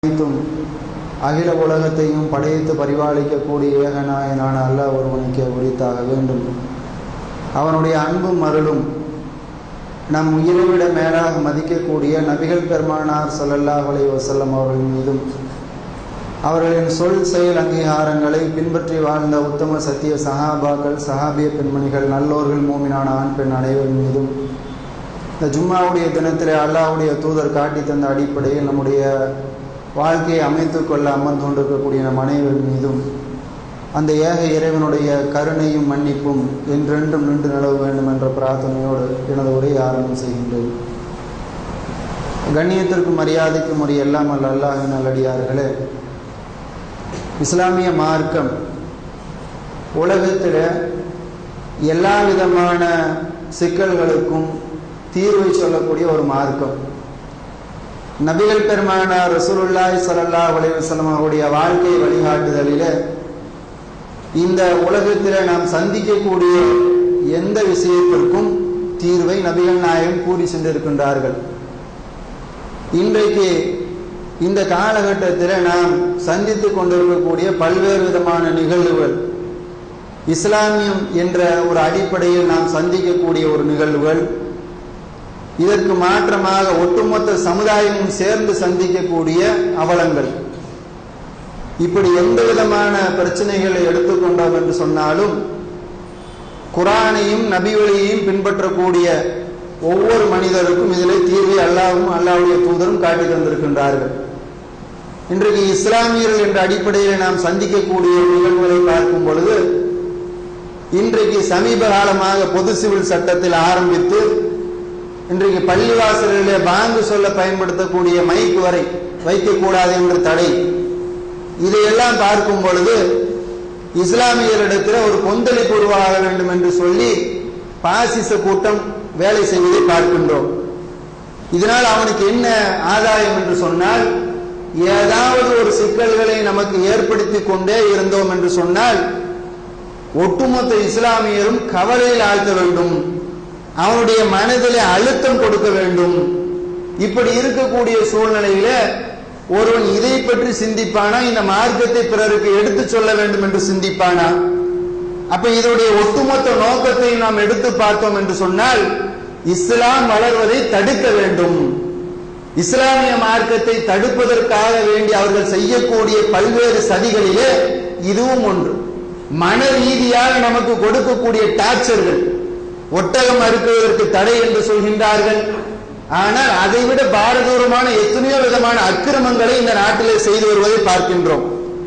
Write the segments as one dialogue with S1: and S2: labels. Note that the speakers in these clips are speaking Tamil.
S1: அனைத்தும் அகில உலகத்தையும் படைத்து பரிபாலிக்கக்கூடிய ஏகநாயனான அல்லாஹ் ஒருவனுக்கே உரித்தாக வேண்டும் அவனுடைய அன்பும் அருளும் நம் உயிரை விட மேலாக மதிக்கக்கூடிய நபிகள் பெருமானார் ஸல்லல்லாஹு அலைஹி வஸல்லம் அவர்கள் மீதும் அவர்களின் சொல் செயல் அங்கீகாரங்களை பின்பற்றி வாழ்ந்த உத்தம சத்திய சஹாபாக்கள் சஹாபிய பெண்மணிகள் நல்லோர்கள் மூமினான ஆண் பெண் அனைவர் மீதும் இந்த ஜும்மாவுடைய தினத்திலே அல்லாஹ்வுடைய தூதர் காட்டி தந்த அடிப்படையில் நம்முடைய வாழ்க்கையை அமைத்துக் கொள்ள அமர்ந்து கொண்டிருக்கக்கூடிய நம் அனைவர் மீதும் அந்த ஏக இறைவனுடைய கருணையும் மன்னிப்பும் என்றென்றும் நின்று நிலவ வேண்டும் என்ற பிரார்த்தனையோடு எனது உரையை ஆரம்பம் செய்கின்றேன் கண்ணியத்திற்கும் மரியாதைக்கும் உரிய எல்லாம் அல்ல அல்லாஹின் நல்லடியார்களே இஸ்லாமிய மார்க்கம் உலகத்தில் எல்லா விதமான சிக்கல்களுக்கும் தீர்வை சொல்லக்கூடிய ஒரு மார்க்கம் நபிகள் பெருமானார் ரசூலுல்லாய் சல்லா அலைவசலம் அவருடைய வாழ்க்கை வழிகாட்டுதலில் இந்த உலகத்தில் நாம் சந்திக்கக்கூடிய எந்த விஷயத்திற்கும் தீர்வை நபிகள் நாயகம் கூறி சென்றிருக்கின்றார்கள் இன்றைக்கு இந்த காலகட்டத்தில் நாம் சந்தித்து கொண்டிருக்கக்கூடிய பல்வேறு விதமான நிகழ்வுகள் இஸ்லாமியம் என்ற ஒரு அடிப்படையில் நாம் சந்திக்கக்கூடிய ஒரு நிகழ்வுகள் இதற்கு மாற்றமாக ஒட்டுமொத்த சமுதாயமும் சேர்ந்து சந்திக்கக்கூடிய அவலங்கள் இப்படி எந்த விதமான பிரச்சனைகளை எடுத்துக்கொண்டோம் என்று சொன்னாலும் குரானையும் நபிவழியையும் பின்பற்றக்கூடிய ஒவ்வொரு மனிதருக்கும் இதில் தீர்வை அல்லாவும் அல்லாவுடைய தூதரும் காட்டி தந்திருக்கின்றார்கள் இன்றைக்கு இஸ்லாமியர்கள் என்ற அடிப்படையில் நாம் சந்திக்கக்கூடிய நிகழ்வுகளை பார்க்கும் பொழுது இன்றைக்கு சமீப காலமாக பொது சிவில் சட்டத்தில் ஆரம்பித்து இன்றைக்கு பள்ளிவாசல்களிலே பாங்கு சொல்ல பயன்படுத்தக்கூடிய மைக் வரை வைக்கக்கூடாது என்று தடை இதையெல்லாம் பார்க்கும் பொழுது இஸ்லாமியரிடத்தில் ஒரு கொந்தளிப்பு உருவாக வேண்டும் என்று சொல்லி பாசிச கூட்டம் வேலை செய்வதை பார்க்கின்றோம் இதனால் அவனுக்கு என்ன ஆதாயம் என்று சொன்னால் ஏதாவது ஒரு சிக்கல்களை நமக்கு ஏற்படுத்தி கொண்டே இருந்தோம் என்று சொன்னால் ஒட்டுமொத்த இஸ்லாமியரும் கவலையில் ஆழ்த்த வேண்டும் அவனுடைய மனதில் அழுத்தம் கொடுக்க வேண்டும் இப்படி இருக்கக்கூடிய சூழ்நிலையில ஒருவன் இதை பற்றி சிந்திப்பானா இந்த மார்க்கத்தை பிறருக்கு எடுத்து சொல்ல வேண்டும் என்று சிந்திப்பானா அப்ப இதனுடைய ஒட்டுமொத்த நோக்கத்தை நாம் எடுத்து பார்த்தோம் என்று சொன்னால் இஸ்லாம் வளர்வதை தடுக்க வேண்டும் இஸ்லாமிய மார்க்கத்தை தடுப்பதற்காக வேண்டி அவர்கள் செய்யக்கூடிய பல்வேறு சதிகளிலே இதுவும் ஒன்று மன ரீதியாக நமக்கு கொடுக்கக்கூடிய டார்ச்சர்கள் ஒட்டகம் அறுக்குவதற்கு தடை என்று சொல்கின்றார்கள் ஆனால் அதைவிட பாரதூரமான எத்தனையோ விதமான அக்கிரமங்களை இந்த நாட்டிலே செய்து வருவதை பார்க்கின்றோம்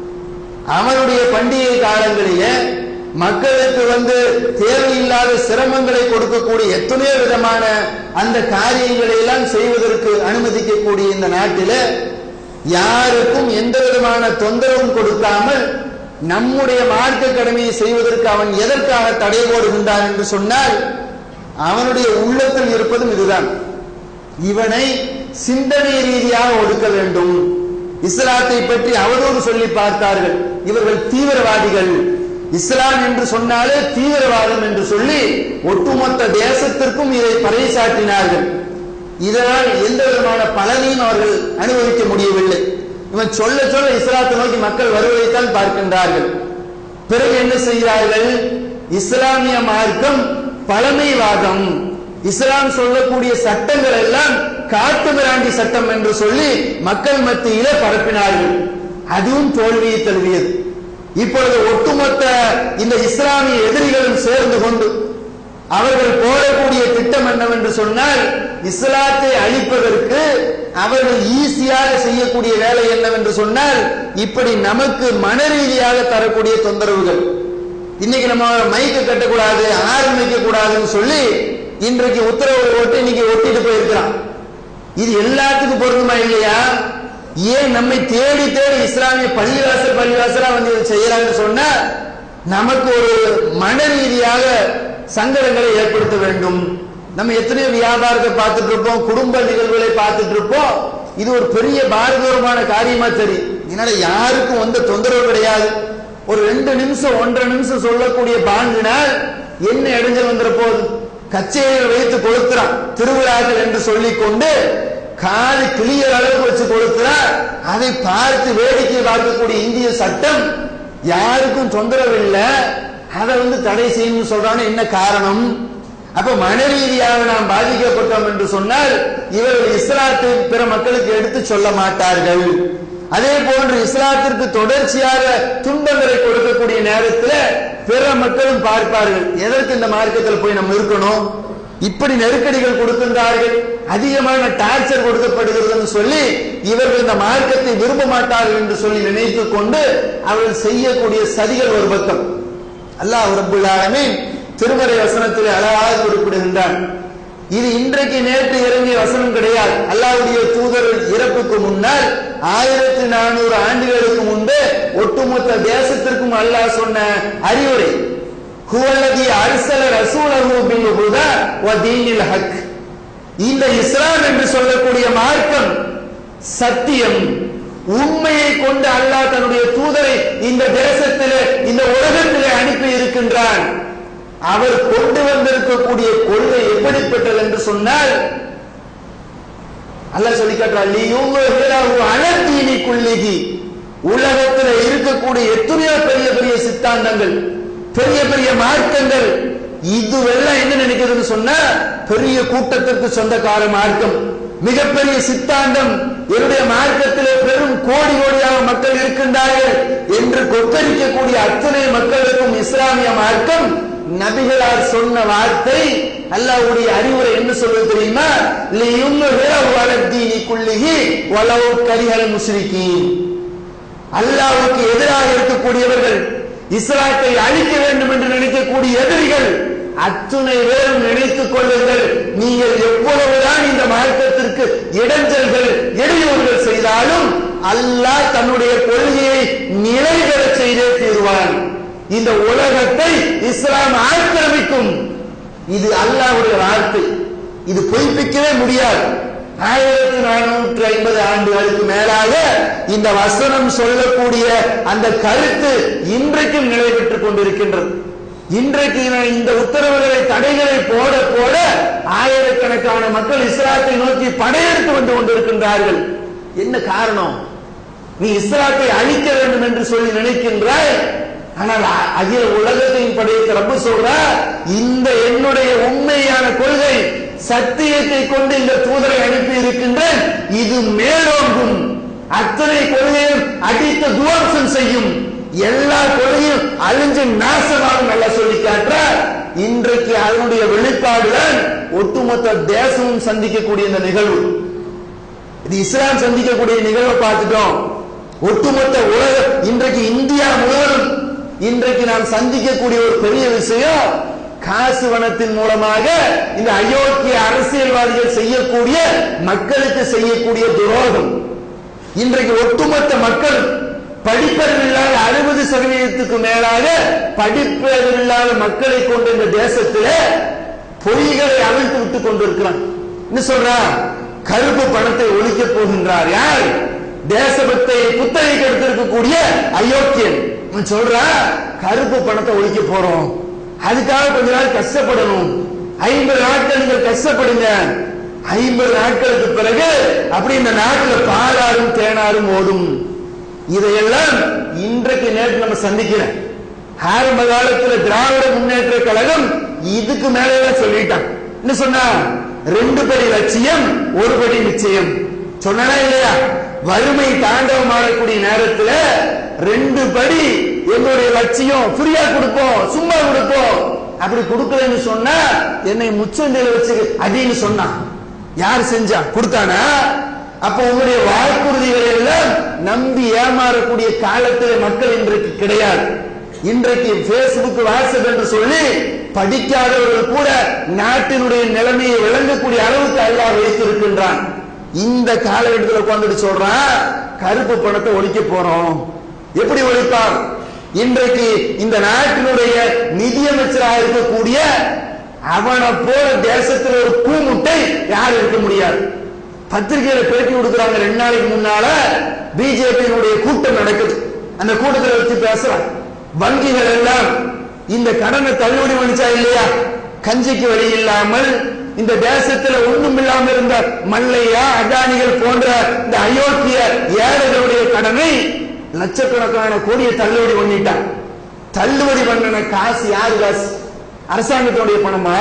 S1: அவருடைய பண்டிகை காலங்களிலே மக்களுக்கு வந்து தேவையில்லாத சிரமங்களை கொடுக்கக்கூடிய எத்தனையோ விதமான அந்த காரியங்களை எல்லாம் செய்வதற்கு அனுமதிக்கக்கூடிய இந்த நாட்டில் யாருக்கும் எந்த விதமான தொந்தரவும் கொடுக்காமல் நம்முடைய மார்க்க கடமையை செய்வதற்கு அவன் எதற்காக தடை போடுகின்றான் என்று சொன்னால் அவனுடைய உள்ளத்தில் இருப்பதும் இதுதான் இவனை சிந்தனை ரீதியாக ஒடுக்க வேண்டும் இஸ்லாத்தை பற்றி அவதூறு சொல்லி பார்த்தார்கள் இவர்கள் தீவிரவாதிகள் இஸ்லாம் என்று சொன்னாலே தீவிரவாதம் என்று சொல்லி ஒட்டுமொத்த தேசத்திற்கும் இதை பறைசாற்றினார்கள் இதனால் எந்த விதமான பலனையும் அவர்கள் அனுபவிக்க முடியவில்லை இவன் சொல்ல சொல்ல இஸ்லாத்தை நோக்கி மக்கள் வருவதைத்தான் பார்க்கின்றார்கள் பிறகு என்ன செய்கிறார்கள் இஸ்லாமிய மார்க்கம் பழமைவாதம் இஸ்லாம் சொல்லக்கூடிய சட்டங்கள் எல்லாம் காட்டு மிராண்டி சட்டம் என்று சொல்லி மக்கள் மத்தியில பரப்பினார்கள் அதுவும் தோல்வியை தழுவியது இப்பொழுது ஒட்டுமொத்த இந்த இஸ்லாமிய எதிரிகளும் சேர்ந்து கொண்டு அவர்கள் போடக்கூடிய திட்டம் என்னவென்று சொன்னால் இஸ்லாத்தை அழிப்பதற்கு அவர்கள் ஈஸியாக செய்யக்கூடிய வேலை என்னவென்று சொன்னால் இப்படி நமக்கு மன ரீதியாக தரக்கூடிய தொந்தரவுகள் இன்னைக்கு நம்ம மைக்கு கட்டக்கூடாது ஆரம் வைக்க கூடாதுன்னு சொல்லி இன்றைக்கு உத்தரவு போட்டு இன்னைக்கு ஒட்டிட்டு போயிருக்கிறான் இது எல்லாத்துக்கும் பொருந்துமா இல்லையா ஏன் நம்மை தேடி தேடி இஸ்லாமிய பள்ளிவாசல் பள்ளிவாசலா வந்து இதை செய்யறாங்கன்னு சொன்னா நமக்கு ஒரு மன ரீதியாக சங்கடங்களை ஏற்படுத்த வேண்டும் நம்ம எத்தனையோ வியாபாரத்தை பார்த்துட்டு இருப்போம் குடும்ப நிகழ்வுகளை பார்த்துட்டு இருப்போம் இது ஒரு பெரிய பாரதூரமான காரியமா தெரியும் இதனால யாருக்கும் எந்த தொந்தரவு கிடையாது ஒரு ரெண்டு நிமிஷம் ஒன்றரை நிமிஷம் சொல்லக்கூடிய பாங்கினால் என்ன இடைஞ்சல் வந்துட போகுது கச்சேரியை வைத்து கொளுத்துறான் திருவிழாக்கள் என்று சொல்லிக் கொண்டு காது கிளியர் அளவுக்கு வச்சு கொடுக்கிறார் அதை பார்த்து வேடிக்கை பார்க்கக்கூடிய இந்திய சட்டம் யாருக்கும் தொந்தரவு இல்லை அதை வந்து தடை செய்யணும்னு சொல்றான்னு என்ன காரணம் அப்ப மன ரீதியாக நாம் பாதிக்கப்பட்டோம் என்று சொன்னால் இவர்கள் இஸ்லாத்தை பிற மக்களுக்கு எடுத்து சொல்ல மாட்டார்கள் அதே போன்று இஸ்லாத்திற்கு தொடர்ச்சியாக துன்பங்களை கொடுக்கக்கூடிய நேரத்தில் பிற மக்களும் பார்ப்பார்கள் எதற்கு இந்த மார்க்கத்தில் போய் நம்ம இருக்கணும் இப்படி நெருக்கடிகள் கொடுக்கின்றார்கள் அதிகமான டார்ச்சர் கொடுக்கப்படுகிறதுன்னு சொல்லி இவர்கள் இந்த மார்க்கத்தை விரும்ப மாட்டார்கள் என்று சொல்லி நினைத்துக் கொண்டு அவர்கள் செய்யக்கூடிய சதிகள் ஒரு பக்கம் அல்லாஹ் ரப்புல் ஆலமீன் திருமறை வசனத்தில் அழகாக குறிப்பிடுகின்றான் இது இன்றைக்கு நேற்று இறங்கிய வசனம் கிடையாது அல்லாஹ்வுடைய தூதர் இறப்புக்கு முன்னால் ஆயிரத்தி நானூறு ஆண்டுகளுக்கு முன்பே ஒட்டுமொத்த தேசத்திற்கும் அல்லாஹ் சொன்ன அறிவுரை ஹுவல்லதி அர்சல ரசூலஹு பில் ஹுதா வ தீனில் ஹக் இந்த இஸ்லாம் என்று சொல்லக்கூடிய மார்க்கம் சத்தியம் உண்மையை கொண்டு அல்லாஹ் தன்னுடைய தூதரை இந்த தேசத்திலே இந்த உலகத்திலே அனுப்பி இருக்கின்றான் அவர் கொண்டு வந்திருக்கக்கூடிய கொள்கை எப்படிப்பட்டது என்று சொன்னால் அல்லாஹ் சொல்லி காட்டுறான் அனத்தீனி குள்ளிகி உலகத்தில் இருக்கக்கூடிய எத்தனையோ பெரிய பெரிய சித்தாந்தங்கள் பெரிய பெரிய மார்க்கங்கள் இதுவெல்லாம் என்ன நினைக்கிறதுன்னு சொன்னா பெரிய கூட்டத்திற்கு சொந்தக்கார மார்க்கம் மிகப்பெரிய சித்தாந்தம் என்னுடைய மார்க்கத்திலே பெரும் கோடி கோடியாக மக்கள் இருக்கின்றார்கள் என்று கொக்கரிக்கக்கூடிய அத்தனை மக்களுக்கும் இஸ்லாமிய மார்க்கம் நபிகளார் சொன்ன வார்த்தை அல்லாஹ்வுடைய அறிவுரை என்ன சொல்வது தெரியுமா லியும்ஹிரஹு குள்ளிஹி வலவு கரிஹல் முஸ்ரிகீன் அல்லாஹ்வுக்கு எதிராக இருக்கக்கூடியவர்கள் இஸ்லாத்தை அழிக்க வேண்டும் என்று நினைக்கக்கூடிய எதிரிகள் அத்துணை பேரும் நினைத்துக் கொள்ளுங்கள் நீங்கள் எவ்வளவுதான் இந்த மார்க்கத்திற்கு இடைஞ்சல்கள் இடையூறுகள் செய்தாலும் அல்லாஹ் தன்னுடைய கொள்கையை நிலைபெற செய்தே தீர்வான் இந்த உலகத்தை இஸ்லாம் ஆக்கிரமிக்கும் இது அல்லாஹ்வுடைய வார்த்தை இது பொய்ப்பிக்கவே முடியாது ஆயிரத்தி நானூற்றி ஐம்பது ஆண்டுகளுக்கு மேலாக இந்த வசனம் சொல்லக்கூடிய அந்த கருத்து இன்றைக்கும் நிலை பெற்றுக் கொண்டிருக்கின்றது இன்றைக்கு இந்த உத்தரவுகளை தடைகளை போட போட ஆயிரக்கணக்கான மக்கள் இஸ்லாத்தை நோக்கி படையெடுத்து வந்து கொண்டிருக்கின்றார்கள் என்ன காரணம் நீ இஸ்லாத்தை அழிக்க வேண்டும் என்று சொல்லி நினைக்கின்றாய் ஆனால் அ- அகில உலகத்தையும் படைத்த ரப்பு சொல்றா இந்த என்னுடைய உண்மையான கொள்கை சத்தியத்தை கொண்டு இந்த தூதரை அனுப்பி இருக்கின்றேன் இது மேலோங்கும் அத்தனை கொள்கையும் அடித்து துவம்சம் செய்யும் எல்லா கொள்கையும் அழிஞ்சு நாசமாகும் நல்லா சொல்லி காட்டுறார் இன்றைக்கு அதனுடைய வெளிப்பாடுதான் ஒட்டுமொத்த தேசமும் சந்திக்கக்கூடிய இந்த நிகழ்வு இது இஸ்லாம் சந்திக்கக்கூடிய நிகழ்வை பார்த்துட்டோம் ஒட்டுமொத்த உலக இன்றைக்கு இந்தியா முழுவதும் இன்றைக்கு நாம் சந்திக்கக்கூடிய ஒரு பெரிய விஷயம் காசு வனத்தின் மூலமாக இந்த அயோக்கிய அரசியல்வாதிகள் செய்யக்கூடிய மக்களுக்கு செய்யக்கூடிய துரோகம் இன்றைக்கு ஒட்டுமொத்த மக்கள் படிப்பறிவில்லாத அறுபது சதவீதத்துக்கு மேலாக படிப்பறிவில்லாத மக்களை கொண்ட இந்த தேசத்திலே பொய்களை அவிழ்த்து விட்டுக் கொண்டிருக்கிறான் என்ன சொல்றான் கருப்பு பணத்தை ஒழிக்கப் போகின்றார் யார் தேசபக்தை புத்தகைக்கு எடுத்திருக்கக்கூடிய அயோக்கியன் அவன் சொல்றான் கருப்பு பணத்தை ஒழிக்க போறோம் அதுக்காக கொஞ்ச நாள் கஷ்டப்படணும் ஐம்பது நாட்கள் நீங்கள் கஷ்டப்படுங்க ஐம்பது நாட்களுக்கு பிறகு அப்படி இந்த நாட்டில் பாலாறும் தேனாரும் ஓடும் இதையெல்லாம் இன்றைக்கு நேற்று நம்ம சந்திக்கிறோம் ஆரம்ப காலத்துல திராவிட முன்னேற்ற கழகம் இதுக்கு மேலே சொல்லிட்டான் என்ன சொன்னா ரெண்டு படி லட்சியம் ஒரு படி நிச்சயம் சொன்னா இல்லையா வறுமை தாண்டவம் ஆடக்கூடிய நேரத்துல ரெண்டு படி எங்களுடைய லட்சியம் ஃப்ரீயா கொடுப்போம் சும்மா கொடுப்போம் அப்படி கொடுக்கலன்னு சொன்னா என்னை முச்சந்தையில வச்சு அடின்னு சொன்னான் யார் செஞ்சா கொடுத்தானா அப்ப உங்களுடைய வாக்குறுதிகளை எல்லாம் நம்பி ஏமாறக்கூடிய காலத்தில் மக்கள் இன்றைக்கு கிடையாது இன்றைக்கு பேஸ்புக் வாட்ஸ்அப் என்று சொல்லி படிக்காதவர்கள் கூட நாட்டினுடைய நிலைமையை விளங்கக்கூடிய அளவுக்கு அல்லாஹ் வைத்திருக்கின்றான் இந்த காலகட்டத்தில் உட்கார்ந்துட்டு சொல்றான் கருப்பு பணத்தை ஒழிக்க போறோம் எப்படி ஒழிப்பார் இன்றைக்கு இந்த நாட்டினுடைய நிதியமைச்சராக இருக்கக்கூடிய அவனை போல தேசத்தில் ஒரு கூமுட்டை யாரும் இருக்க முடியாது பத்திரிகையில பேட்டி கொடுக்குறாங்க ரெண்டு நாளைக்கு முன்னால பிஜேபியினுடைய கூட்டம் நடக்குது அந்த கூட்டத்தில் வச்சு பேசுறான் வங்கிகள் எல்லாம் இந்த கடனை தள்ளுபடி பண்ணிச்சா இல்லையா கஞ்சிக்கு வழி இல்லாமல் இந்த தேசத்துல ஒண்ணும் இல்லாம இருந்த மல்லையா அஜானிகள் போன்ற இந்த அயோக்கிய ஏழைகளுடைய கடனை லட்சக்கணக்கான கோடியை தள்ளுபடி பண்ணிட்டான் தள்ளுபடி பண்ணன காசு யாரு காசு அரசாங்கத்தினுடைய பணமா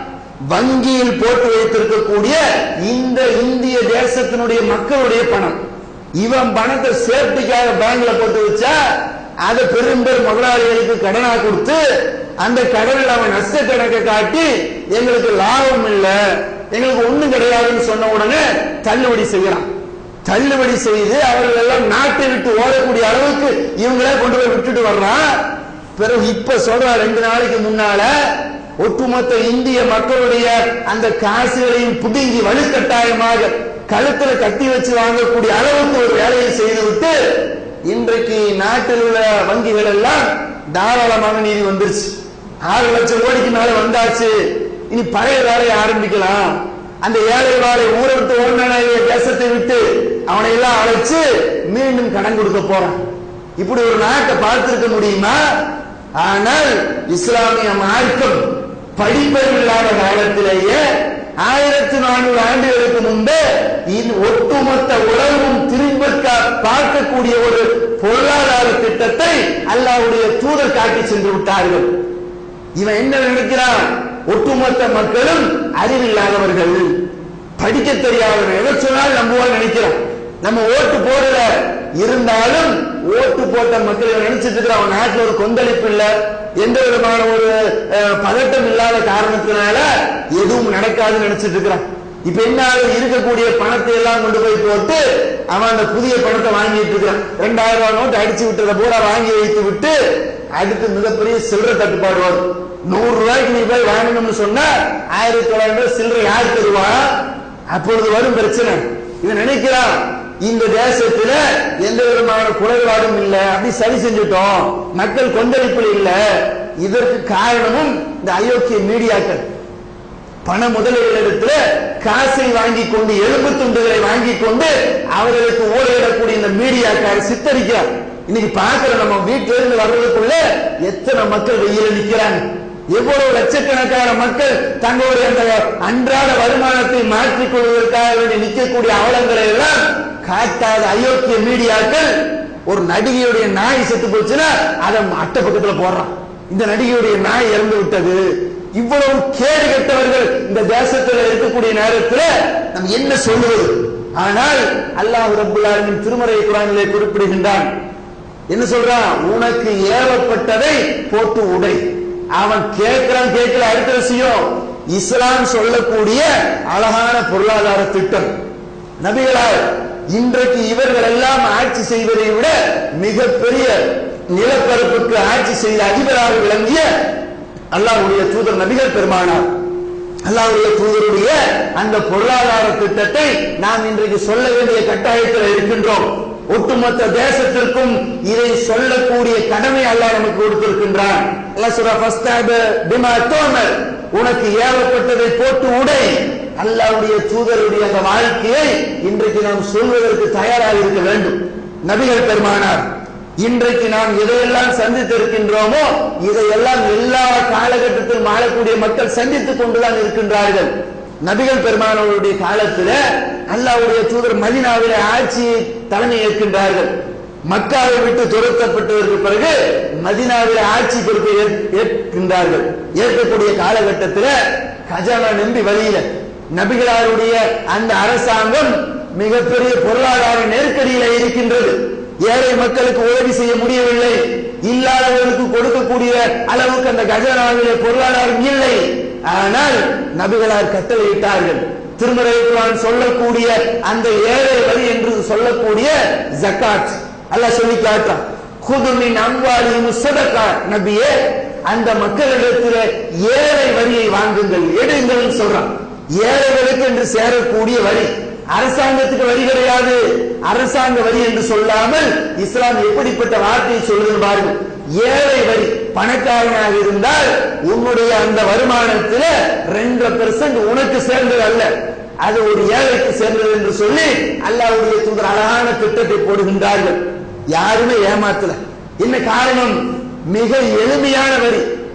S1: வங்கியில் போட்டு வைத்திருக்கக்கூடிய இந்த இந்திய தேசத்தினுடைய மக்களுடைய பணம் இவன் பணத்தை சேஃப்டிக்காக பேங்க்ல போட்டு வச்சா அதை பெரும்பெரும் முதலாளிகளுக்கு கடனா கொடுத்து அந்த கடனில் அவன் நஷ்ட கணக்கை காட்டி எங்களுக்கு லாபம் இல்ல எங்களுக்கு ஒண்ணும் கிடையாதுன்னு சொன்ன உடனே தள்ளுபடி செய்யறான் தள்ளுபடி செய்து அவர்கள் எல்லாம் நாட்டை விட்டு ஓடக்கூடிய அளவுக்கு இவங்களே கொண்டு போய் விட்டுட்டு வர்றான் பிறகு இப்ப சொல்ற ரெண்டு நாளைக்கு முன்னால ஒட்டுமொத்த இந்திய மக்களுடைய அந்த காசுகளையும் புடுங்கி வலுக்கட்டாயமாக கழுத்துல கட்டி வச்சு வாங்கக்கூடிய அளவுக்கு ஒரு வேலையை செய்துவிட்டு இன்றைக்கு நாட்டில் உள்ள வங்கிகள் எல்லாம் தாராளமான நீதி வந்துருச்சு ஆறு லட்சம் கோடிக்கு மேல வந்தாச்சு இனி பழைய வேலையை ஆரம்பிக்கலாம் அந்த ஏழை வாழை ஊரை விட்டு ஓடின தேசத்தை விட்டு அவனை எல்லாம் அழைச்சு மீண்டும் கடன் கொடுக்க போறான் இப்படி ஒரு நாட்டை பார்த்திருக்க முடியுமா ஆனால் இஸ்லாமிய மார்க்கம் படிப்பறிவு இல்லாத காலத்திலேயே ஆயிரத்தி நானூறு ஆண்டுகளுக்கு முன்பே இந்த ஒட்டுமொத்த உலகமும் திரும்ப கா- பார்க்கக்கூடிய ஒரு பொருளாதார திட்டத்தை அல்லாஹ்வுடைய தூதர் காட்டி சென்று விட்டார்கள் இவன் என்ன நினைக்கிறான் ஒட்டுமொத்த மக்களும் அறிவில்லாதவர்கள் படிக்க தெரியாதவர்கள் எதை சொன்னாலும் நம்புவான்னு நினைக்கிறான் நம்ம ஓட்டு போடல இருந்தாலும் ஓட்டு போட்ட மக்கள் இவன் நினைச்சிட்டு இருக்கிற அவன் நாட்டுல ஒரு கொந்தளிப்பு இல்ல எந்த விதமான ஒரு அஹ், பதட்டம் இல்லாத காரணத்தினால எதுவும் நடக்காதுன்னு நினைச்சிட்டு இருக்கிறான் இப்ப என்ன ஆகுது? இருக்கக்கூடிய பணத்தை எல்லாம் கொண்டு போய் போட்டு அவன் அந்த புதிய பணத்தை வாங்கிட்டு இருக்கிறான் ரெண்டாயிரம் ரூபாய் நோட்டு அடிச்சு விட்டதை பூரா வாங்கி வைத்து விட்டு அடுத்து மிகப்பெரிய சில்லறை தட்டுப்பாடு வரும் நூறு ரூபாய்க்கு நீ போய் வாங்கணும்னு சொன்னா ஆயிரத்தி தொள்ளாயிரம் ரூபாய் சில்லறை யார் தருவா அப்பொழுது வரும் பிரச்சனை இவன் நினைக்கிறான் இந்த தேசத்துல எந்த விதமான குறைபாடும் இல்ல அப்படி சரி செஞ்சுட்டோம் மக்கள் கொந்தளிப்பில் இல்ல இதற்கு காரணமும் இந்த அயோக்கிய மீடியாக்கள் பண முதலீடுல காசை வாங்கி கொண்டு எலும்பு துண்டுகளை வாங்கி கொண்டு அவர்களுக்கு ஓலையிடக்கூடிய இந்த மீடியாக்கார சித்தரிக்கிறார் இன்னைக்கு பாக்குற நம்ம வீட்டுல இருந்து வர்றதுக்குள்ள எத்தனை மக்கள் வெயில நிக்கிறாங்க எவ்வளவு லட்சக்கணக்கான மக்கள் தங்களுடைய அந்த அன்றாட வருமானத்தை மாற்றிக் கொள்வதற்காக வேண்டி நிற்கக்கூடிய அவலங்களை எல்லாம் காட்டாத அயோக்கிய மீடியாக்கள் ஒரு நடிகையுடைய நாய் செத்து போச்சுன்னா அதை அட்டை பக்கத்துல போடுறான் இந்த நடிகையுடைய நாய் இறந்து விட்டது இவ்வளவு கேடு கெட்டவர்கள் இந்த தேசத்தில் இருக்கக்கூடிய நேரத்தில் நம்ம என்ன சொல்லுவது ஆனால் அல்லாஹ் ரப்புல் ஆலமீன் திருமறை குரானிலே குறிப்பிடுகின்றான் என்ன சொல்றான் உனக்கு ஏவப்பட்டதை போட்டு உடை அவன் கேட்கிறான் கேட்கிற அடுத்த விஷயம் இஸ்லாம் சொல்லக்கூடிய அழகான பொருளாதார திட்டம் நபிகளார் இன்றைக்கு இவர்கள் எல்லாம் ஆட்சி செய்வதை விட மிகப்பெரிய நிலப்பரப்புக்கு ஆட்சி செய்த அதிபராக விளங்கிய அல்லாஹ்வுடைய தூதர் நபிகள் பெருமானார் அல்லாஹ்வுடைய தூதருடைய அந்த பொருளாதார திட்டத்தை நாம் இன்றைக்கு சொல்ல வேண்டிய கட்டாயத்தில் இருக்கின்றோம் ஒட்டுமொத்த தேசத்திற்கும் இதை சொல்லக்கூடிய கடமை அல்லாஹ் நமக்கு கொடுத்திருக்கின்றான் அல்லாஹ் சொல்றா ஃபஸ்தாப பிமா தோமர் உனக்கு ஏவப்பட்டதை போட்டு உடை அல்லாஹ்வுடைய தூதருடைய அந்த வாழ்க்கையை இன்றைக்கு நாம் சொல்வதற்கு தயாராக இருக்க வேண்டும் நபிகள் பெருமானார் இன்றைக்கு நாம் எதையெல்லாம் சந்தித்திருக்கின்றோமோ இதையெல்லாம் எல்லா காலகட்டத்திலும் வாழக்கூடிய மக்கள் சந்தித்துக் கொண்டுதான் இருக்கின்றார்கள் நபிகள் பெருமானவருடைய காலத்துல அல்லாஹ்வுடைய தூதர் மதினாவிலே ஆட்சியை தலைமை ஏற்கின்றார்கள் மக்காவை விட்டு துரத்தப்பட்டதற்கு பிறகு மதினாவிலே ஆட்சி பொறுப்பை ஏற்- ஏற்கின்றார்கள் ஏற்கக்கூடிய காலகட்டத்தில் கஜானா நம்பி வழியில நபிகளாருடைய அந்த அரசாங்கம் மிகப்பெரிய பொருளாதார நெருக்கடியில இருக்கின்றது ஏழை மக்களுக்கு உதவி செய்ய முடியவில்லை இல்லாதவர்களுக்கு கொடுக்கக்கூடிய அளவுக்கு அந்த கஜனாவிலே பொருளாதாரம் இல்லை ஆனால் நபிகளார் கட்டளையிட்டார்கள் திருமறை குர்ஆன் சொல்லக்கூடிய அந்த ஏழை வரி என்று சொல்லக்கூடிய ஜக்காத் அல்லாஹ் சொல்லி காட்டான் குதுமின் அம்வாலியும் சதகா நபியே அந்த மக்களிடத்தில் ஏழை வரியை வாங்குங்கள் எடுங்கள் சொல்றான் ஏழைகளுக்கு என்று சேரக்கூடிய வரி அரசாங்கத்துக்கு வரி கிடையாது அரசாங்க வரி என்று சொல்லாமல் இஸ்லாம் எப்படிப்பட்ட வார்த்தையை சொல்லுது பாருங்கள் ஏழை வரி பணக்காரனாக இருந்தால் உன்னுடைய அந்த வருமானத்தில் ரெண்டு பெர்சன்ட் உனக்கு சேர்ந்தது அல்ல அது ஒரு ஏழைக்கு சேர்ந்தது என்று சொல்லி அல்லாஹ்வுடைய தூதர் அழகான திட்டத்தை போடுகின்றார்கள் யாருமே ஏமாத்தல என்ன காரணம் மிக எளிமையான வரி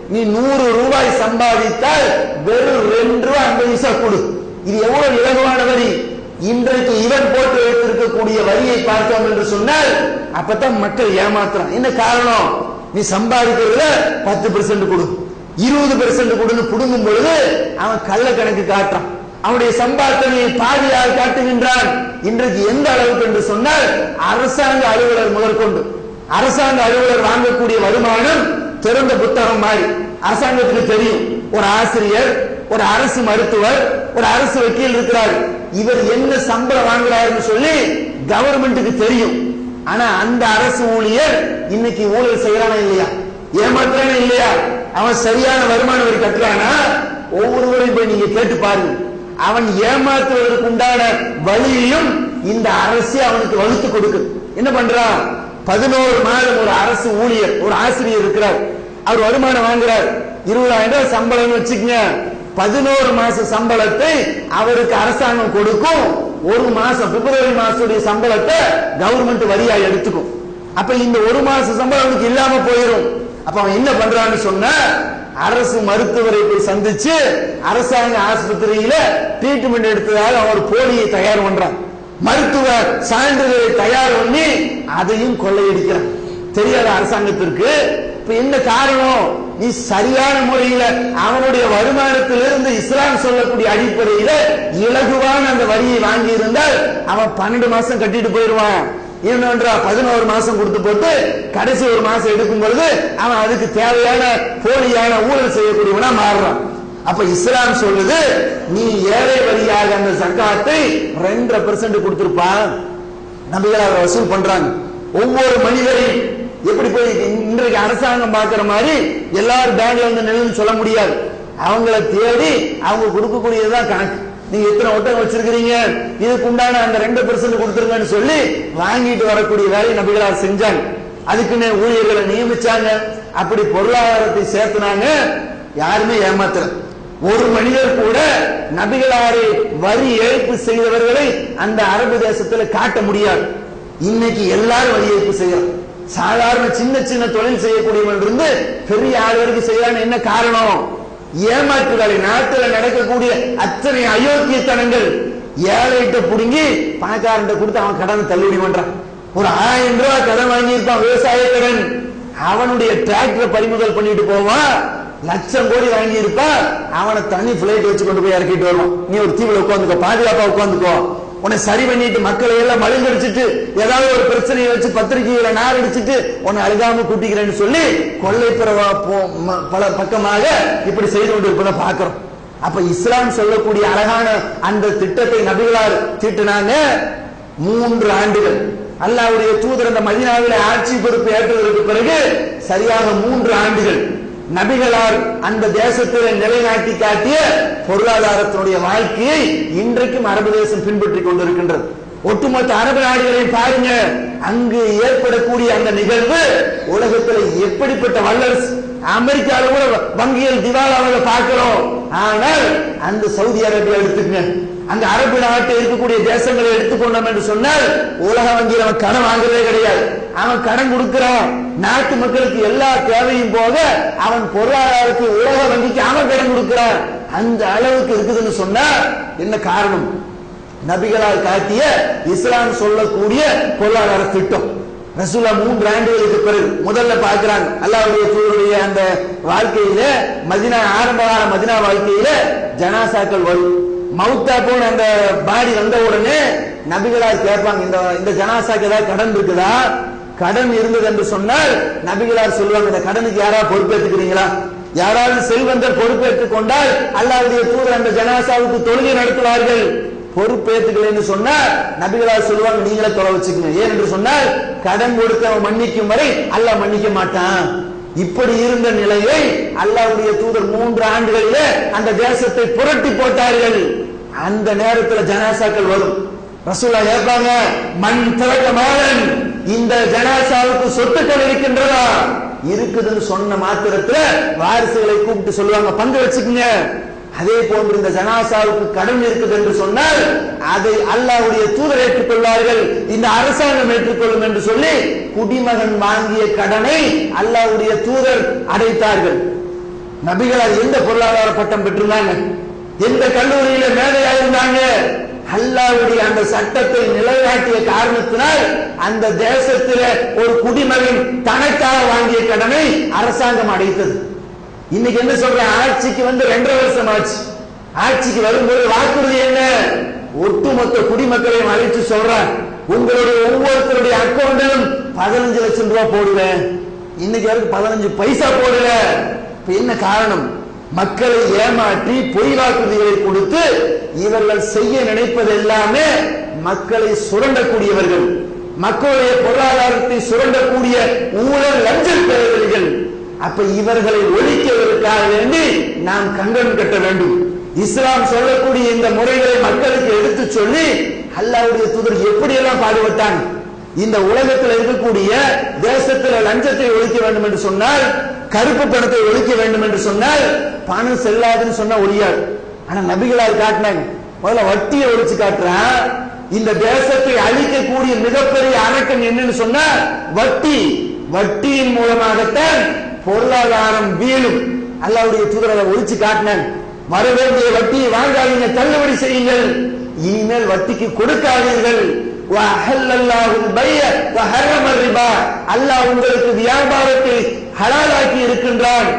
S1: நீ நூறு ரூபாய் சம்பாதித்தால் வெறும் ரெண்டு ரூபாய் ஐம்பது பைசா கொடு இது எவ்வளவு இலகுவான வரி இன்றைக்கு இவன் போட்டு வைத்திருக்கக்கூடிய வரியை பார்த்தோம் என்று சொன்னால் அப்பதான் மக்கள் ஏமாத்துறான் என்ன காரணம் நீ சம்பாதிக்கிறதுல பத்து பெர்சென்ட் கொடு இருபது பெர்சென்ட் கொடுன்னு புடுங்கும் பொழுது அவன் கள்ள கணக்கு காட்டுறான் அவனுடைய சம்பாத்தனையை பாதியாக காட்டுகின்றான் இன்றைக்கு எந்த அளவுக்கு என்று சொன்னால் அரசாங்க அலுவலர் முதற்கொண்டு அரசாங்க அலுவலர் வாங்கக்கூடிய வருமானம் திறந்த புத்தகம் மாதிரி அரசாங்கத்துக்கு தெரியும் ஒரு ஆசிரியர் ஒரு அரசு மருத்துவர் ஒரு அரசு வக்கீல் இருக்கிறார் இவர் என்ன சம்பளம் வாங்குறாருன்னு சொல்லி கவர்மெண்ட்டுக்கு தெரியும் ஆனா அந்த அரசு ஊழியர் இன்னைக்கு ஊழல் செய்யறானா இல்லையா ஏமாத்துறானா இல்லையா அவன் சரியான வருமான வரி கட்டுறானா ஒவ்வொருவரையும் போய் நீங்க கேட்டு பாருங்க அவன் ஏமாத்துவதற்கு உண்டான வழியையும் இந்த அரசு அவனுக்கு வகுத்து கொடுக்குது என்ன பண்றான் பதினோரு மாதம் ஒரு அரசு ஊழியர் ஒரு ஆசிரியர் இருக்கிறார் அவர் வருமானம் வாங்குறார் இருபதாயிரம் ரூபாய் சம்பளம் வச்சுக்கங்க பதினோரு மாச சம்பளத்தை அவருக்கு அரசாங்கம் கொடுக்கும் ஒரு மாசம் பிப்ரவரி மாசத்துடைய சம்பளத்தை கவர்மெண்ட் வரியா எடுத்துக்கும் அப்ப இந்த ஒரு மாச சம்பளம் அவனுக்கு இல்லாம போயிடும் அப்ப அவன் என்ன பண்றான்னு சொன்னா அரசு மருத்துவரை போய் சந்திச்சு அரசாங்க ஆஸ்பத்திரியில ட்ரீட்மெண்ட் எடுத்ததாக அவர் போலியை தயார் பண்றான் மருத்துவ சான்றிதழை தயார் பண்ணி அதையும் கொள்ளையடிக்கிறான் தெரியாத அரசாங்கத்திற்கு இப்ப என்ன காரணம் நீ சரியான முறையில அவனுடைய வருமானத்திலிருந்து இஸ்லாம் சொல்லக்கூடிய அடிப்படையில இலகுவான அந்த வரியை வாங்கி இருந்தால் அவன் பன்னெண்டு மாசம் கட்டிட்டு போயிடுவான் என்னன்றா பதினோரு மாசம் கொடுத்து போட்டு கடைசி ஒரு மாசம் எடுக்கும் பொழுது அவன் அதுக்கு தேவையான போலியான ஊழல் செய்யக்கூடியவனா மாறுறான் அப்ப இஸ்லாம் சொல்லுது நீ ஏழை வரியாக அந்த சக்காத்தை ரெண்டரை பெர்சென்ட் கொடுத்திருப்பா நபிகளார் வசூல் பண்றாங்க ஒவ்வொரு மனிதரையும் எப்படி போய் இன்றைக்கு அரசாங்கம் பார்க்கிற மாதிரி எல்லாரும் பேங்க்ல வந்து நிலுன்னு சொல்ல முடியாது அவங்கள தேடி அவங்க கொடுக்கக்கூடியதுதான் கணக்கு நீங்க எத்தனை ஒட்டகம் வச்சிருக்கிறீங்க இதுக்கு உண்டான அந்த ரெண்டு பெர்சென்ட் கொடுத்துருங்கன்னு சொல்லி வாங்கிட்டு வரக்கூடிய வேலையை நபிகளார் செஞ்சாங்க அதுக்குன்னு ஊழியர்களை நியமிச்சாங்க அப்படி பொருளாதாரத்தை சேர்த்துனாங்க யாருமே ஏமாத்தல ஒரு மனிதர் கூட நபிகளாரை வரி ஏற்பு செய்தவர்களை அந்த அரபு தேசத்துல காட்ட முடியாது இன்னைக்கு எல்லாரும் வரி ஏற்பு செய்யலாம் சாதாரண சின்ன சின்ன தொழில் செய்யக்கூடியவன் இருந்து பெரிய ஆள் வரைக்கும் செய்யறான்னு என்ன காரணம் ஏமாற்று வேலை நாட்டில் நடக்கக்கூடிய அத்தனை அயோக்கியத்தனங்கள் ஏழைகிட்ட புடுங்கி பணக்காரன்ட்ட கொடுத்து அவன் கடனை தள்ளுபடி பண்றான் ஒரு ஆயிரம் ரூபாய் கடன் வாங்கியிருப்பான் விவசாய கடன் அவனுடைய டிராக்டரை பறிமுதல் பண்ணிட்டு போவான் லட்சம் கோடி வாங்கி இருப்பா அவனை தனி பிளைட் வச்சு கொண்டு போய் இறக்கிட்டு வருவான் நீ ஒரு தீவுல உட்காந்துக்கோ பாதுகாப்பா உட்காந்துக்கோ உன்னை சரி பண்ணிட்டு மக்களை எல்லாம் மழுங்கடிச்சிட்டு ஏதாவது ஒரு பிரச்சனையை வச்சு பத்திரிகையில நார் அடிச்சிட்டு உன்னை அழுகாம கூட்டிக்கிறேன்னு சொல்லி கொள்ளைப்புற பல பக்கமாக இப்படி செய்து கொண்டு இருப்பதை பார்க்கிறோம் அப்ப இஸ்லாம் சொல்லக்கூடிய அழகான அந்த திட்டத்தை நபிகளார் தீட்டினாங்க மூன்று ஆண்டுகள் அல்லாவுடைய தூதர் அந்த மதினாவில ஆட்சி பொறுப்பு ஏற்றதற்கு பிறகு சரியாக மூன்று ஆண்டுகள் நபிகளார் அந்த தேசத்தில் நிலைநாட்டி காட்டிய பொருளாதாரத்தினுடைய வாழ்க்கையை இன்றைக்கும் அரபு தேசம் பின்பற்றிக் கொண்டிருக்கின்றது ஒட்டுமொத்த அரபு நாடுகளை பாருங்க அங்கு ஏற்படக்கூடிய அந்த நிகழ்வு உலகத்தில் எப்படிப்பட்ட வல்லரசு அமெரிக்காவில் கூட வங்கியல் திவாலாவை பார்க்கிறோம் ஆனால் அந்த சவுதி அரேபியா எடுத்துக்கங்க அந்த அரபு நாட்டில் இருக்கக்கூடிய தேசங்களை எடுத்துக்கொண்டோம் என்று சொன்னால் உலக வங்கியில் அவன் கடன் வாங்குறதே கிடையாது அவன் கடன் கொடுக்கிறான் நாட்டு மக்களுக்கு எல்லா தேவையும் போக அவன் பொருளாதாரத்துக்கு உலக வங்கிக்கு அவன் கடன் கொடுக்கிறான் அந்த அளவுக்கு இருக்குதுன்னு சொன்னா என்ன காரணம் நபிகளால் காட்டிய இஸ்லாம் சொல்லக்கூடிய பொருளாதார திட்டம் ரசூலா மூன்று ஆண்டுகளுக்கு பிறகு முதல்ல பார்க்கிறாங்க அல்லாவுடைய தூருடைய அந்த வாழ்க்கையில மதினா ஆரம்ப கால மதினா வாழ்க்கையில ஜனாசாக்கள் வரும் மவுத்தா போன அந்த பாடி வந்த உடனே நபிகளார் கேட்பாங்க இந்த இந்த ஜனாசாக்கு ஏதாவது கடன் இருக்குதா கடன் இருந்தது என்று சொன்னால் நபிகளார் சொல்லுவாங்க இந்த கடனுக்கு யாராவது பொறுப்பேற்றுக்கிறீங்களா யாராவது செல்வந்தர் பொறுப்பேற்றுக் கொண்டால் அல்லாவுடைய தூதர் அந்த ஜனாசாவுக்கு தொழுகை நடத்துவார்கள் பொறுப்பேற்றுக்கலன்னு சொன்னா நபிகளார் சொல்லுவாங்க நீங்களே தொலை வச்சுக்கங்க ஏன் என்று சொன்னால் கடன் கொடுத்தவன் மன்னிக்கும் வரை அல்லாஹ் மன்னிக்க மாட்டான் இப்படி இருந்த நிலையை அல்லாவுடைய தூதர் மூன்று ஆண்டுகளிலே அந்த தேசத்தை புரட்டி போட்டார்கள் அந்த நேரத்தில் ஜனாசாக்கள் வரும் ரசூலா கேட்பாங்க மண் திறக்க மாறன் இந்த ஜனாசாவுக்கு சொத்துக்கள் இருக்கின்றதா இருக்குதுன்னு சொன்ன மாத்திரத்துல வாரிசுகளை கூப்பிட்டு சொல்லுவாங்க பங்கு வச்சுக்கோங்க அதே போன்று இந்த ஜனாசாவுக்கு கடன் இருக்குது என்று சொன்னால் அதை அல்லாவுடைய தூதர் ஏற்றுக்கொள்வார்கள் இந்த அரசாங்கம் ஏற்றுக்கொள்ளும் என்று சொல்லி குடிமகன் வாங்கிய கடனை அல்லாவுடைய தூதர் அடைத்தார்கள் நபிகளார் எந்த பொருளாதார பட்டம் பெற்றிருந்தாங்க எந்த கல்லூரியில மேதையா இருந்தாங்க அல்லாவுடைய அந்த சட்டத்தை நிலைநாட்டிய காரணத்தினால் அந்த தேசத்தில ஒரு குடிமகன் தனக்காக வாங்கிய கடனை அரசாங்கம் அடைத்தது இன்னைக்கு என்ன சொல்றேன் ஆட்சிக்கு வந்து ரெண்டரை வருஷம் ஆச்சு ஆட்சிக்கு வரும்போது வாக்குறுதி என்ன ஒட்டுமொத்த குடிமக்களையும் அழைச்சு சொல்றேன் உங்களுடைய ஒவ்வொருத்தருடைய அக்கௌண்டிலும் பதினஞ்சு லட்சம் ரூபாய் போடுவேன் இன்னைக்கு வரைக்கும் பதினஞ்சு பைசா போடல இப்ப என்ன காரணம் மக்களை ஏமாற்றி பொய் வாக்குறுதிகளை கொடுத்து இவர்கள் செய்ய நினைப்பது எல்லாமே மக்களை சுரண்டக்கூடியவர்கள் மக்களுடைய பொருளாதாரத்தை சுரண்டக்கூடிய ஊழல் லஞ்சல் பெறுவர்கள் அப்ப இவர்களை ஒழிக்கிறதற்காக வேண்டி நாம் கங்கணம் கட்ட வேண்டும் இஸ்லாம் சொல்லக்கூடிய இந்த முறைகளை மக்களுக்கு எடுத்து சொல்லி அல்லாவுடைய தூதர் எப்படி எல்லாம் பாடுபட்டாங்க இந்த உலகத்தில் இருக்கக்கூடிய தேசத்தில் லஞ்சத்தை ஒழிக்க வேண்டும் என்று சொன்னால் கருப்பு பணத்தை ஒழிக்க வேண்டும் என்று சொன்னால் பணம் செல்லாதுன்னு சொன்னா ஒழியாது ஆனா நபிகளார் காட்டினாங்க முதல்ல வட்டியை ஒழிச்சு காட்டுறான் இந்த தேசத்தை அழிக்கக்கூடிய மிகப்பெரிய அணக்கம் என்னன்னு சொன்னா வட்டி வட்டியின் மூலமாகத்தான் பொருளாதாரம் வீழும் அல்லாவுடைய தூதர் அதை ஒழிச்சு காட்டினாங்க வர வேண்டிய வட்டியை வாங்காதீங்க தள்ளுபடி செய்யுங்கள் இனிமேல் வட்டிக்கு கொடுக்காதீர்கள் அல்லாஹ் உங்களுக்கு வியாபாரத்தை ஹலாலாக்கி இருக்கின்றான்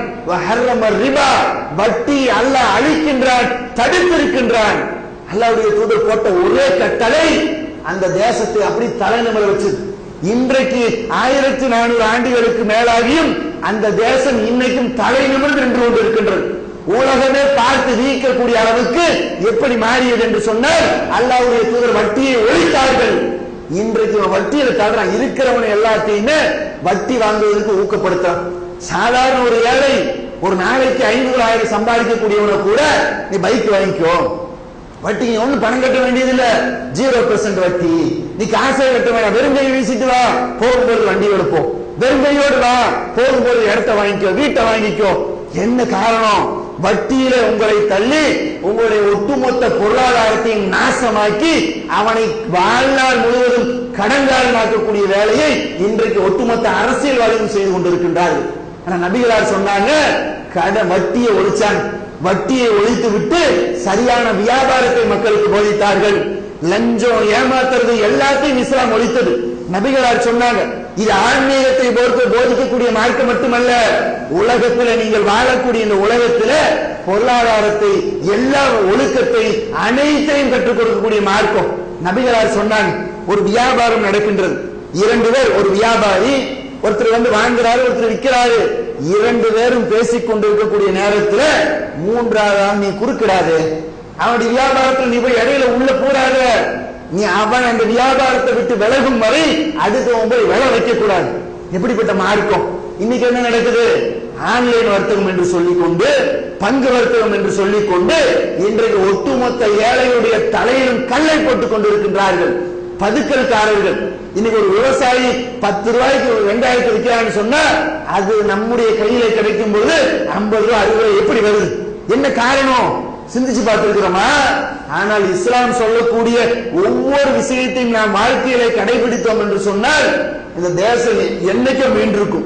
S1: ரிபா வட்டி அல்லாஹ் அழிக்கின்றான் தடுத்திருக்கின்றான் அல்லாவுடைய தூதர் போட்ட ஒரே கட்டளை அந்த தேசத்தை அப்படி தலைநிமிர வச்சது இன்றைக்கு ஆயிரத்தி நானூறு ஆண்டுகளுக்கு மேலாகியும் அந்த தேசம் இன்னைக்கும் தலை நிமிர்ந்து நின்று கொண்டிருக்கின்றது உலகமே பார்த்து வீக்கக்கூடிய அளவுக்கு எப்படி மாறியது என்று சொன்னால் அல்லாவுடைய தூதர் வட்டியை ஒழித்தார்கள் இன்றைக்கு வட்டியில தடுறான் இருக்கிறவனை எல்லாத்தையுமே வட்டி வாங்குவதற்கு ஊக்கப்படுத்துறான் சாதாரண ஒரு ஏழை ஒரு நாளைக்கு ஐநூறு ஆயிரம் சம்பாதிக்கக்கூடியவனை கூட நீ பைக் வாங்கிக்கோ வட்டி நீ ஒண்ணு பணம் கட்ட வேண்டியது இல்ல ஜீரோ பெர்சென்ட் வட்டி நீ காசை கட்ட வேணாம் வெறுங்கை வீசிட்டு வா போகும்போது வண்டி எடுப்போம் வெறுங்கையோடு வா போகும்போது இடத்த வாங்கிக்கோ வீட்டை வாங்கிக்கோ என்ன காரணம் வட்டியில உங்களை தள்ளி உங்களுடைய ஒட்டுமொத்த பொருளாதாரத்தையும் நாசமாக்கி அவனை வாழ்நாள் முழுவதும் கடன்காரனாக்கக்கூடிய வேலையை இன்றைக்கு ஒட்டுமொத்த அரசியல்வாதிகள் செய்து கொண்டிருக்கின்றார்கள் ஆனா நபிகளார் சொன்னாங்க கட வட்டியை ஒழிச்சாங்க வட்டியை ஒழித்து விட்டு சரியான வியாபாரத்தை மக்களுக்கு போதித்தார்கள் லஞ்சம் ஏமாத்துறது எல்லாத்தையும் இஸ்லாம் ஒழித்தது நபிகளார் சொன்னாங்க இது ஆன்மீகத்தை பொறுத்து போதிக்கக்கூடிய மார்க்கம் மட்டுமல்ல உலகத்துல நீங்கள் வாழக்கூடிய இந்த உலகத்துல பொருளாதாரத்தை எல்லா ஒழுக்கத்தை அனைத்தையும் கற்றுக் கொடுக்கக்கூடிய மார்க்கம் நபிகளார் சொன்னாங்க ஒரு வியாபாரம் நடக்கின்றது இரண்டு பேர் ஒரு வியாபாரி ஒருத்தர் வந்து வாங்குறாரு ஒருத்தர் விற்கிறாரு இரண்டு பேரும் பேசிக் கொண்டிருக்கக்கூடிய நேரத்துல மூன்றாவது ஆள் நீ குறுக்கிடாது அவனுடைய வியாபாரத்தில் நீ போய் இடையில உள்ள போறாத நீ அவன் அந்த வியாபாரத்தை விட்டு விலகும் வரை அடுத்தவன் போய் விலை வைக்க கூடாது எப்படிப்பட்ட மார்க்கம் இன்னைக்கு என்ன நடக்குது ஆன்லைன் வர்த்தகம் என்று சொல்லிக் கொண்டு பங்கு வர்த்தகம் என்று சொல்லிக் கொண்டு இன்றைக்கு ஒட்டுமொத்த ஏழையுடைய தலையிலும் கல்லை போட்டுக் கொண்டிருக்கின்றார்கள் பதுக்கல்காரர்கள் இன்னைக்கு ஒரு விவசாயி பத்து ரூபாய்க்கு வெங்காயத்தை விற்கிறான்னு சொன்னா அது நம்முடைய கையில கிடைக்கும் போது ஐம்பது ரூபாய் அறுபது ரூபாய் எப்படி வருது என்ன காரணம் சிந்திச்சு பார்த்திருக்கிறோமா ஆனால் இஸ்லாம் சொல்லக்கூடிய ஒவ்வொரு விஷயத்தையும் நாம் வாழ்க்கையில கடைபிடித்தோம் என்று சொன்னால் இந்த தேசம் என்னைக்கும் மீண்டிருக்கும்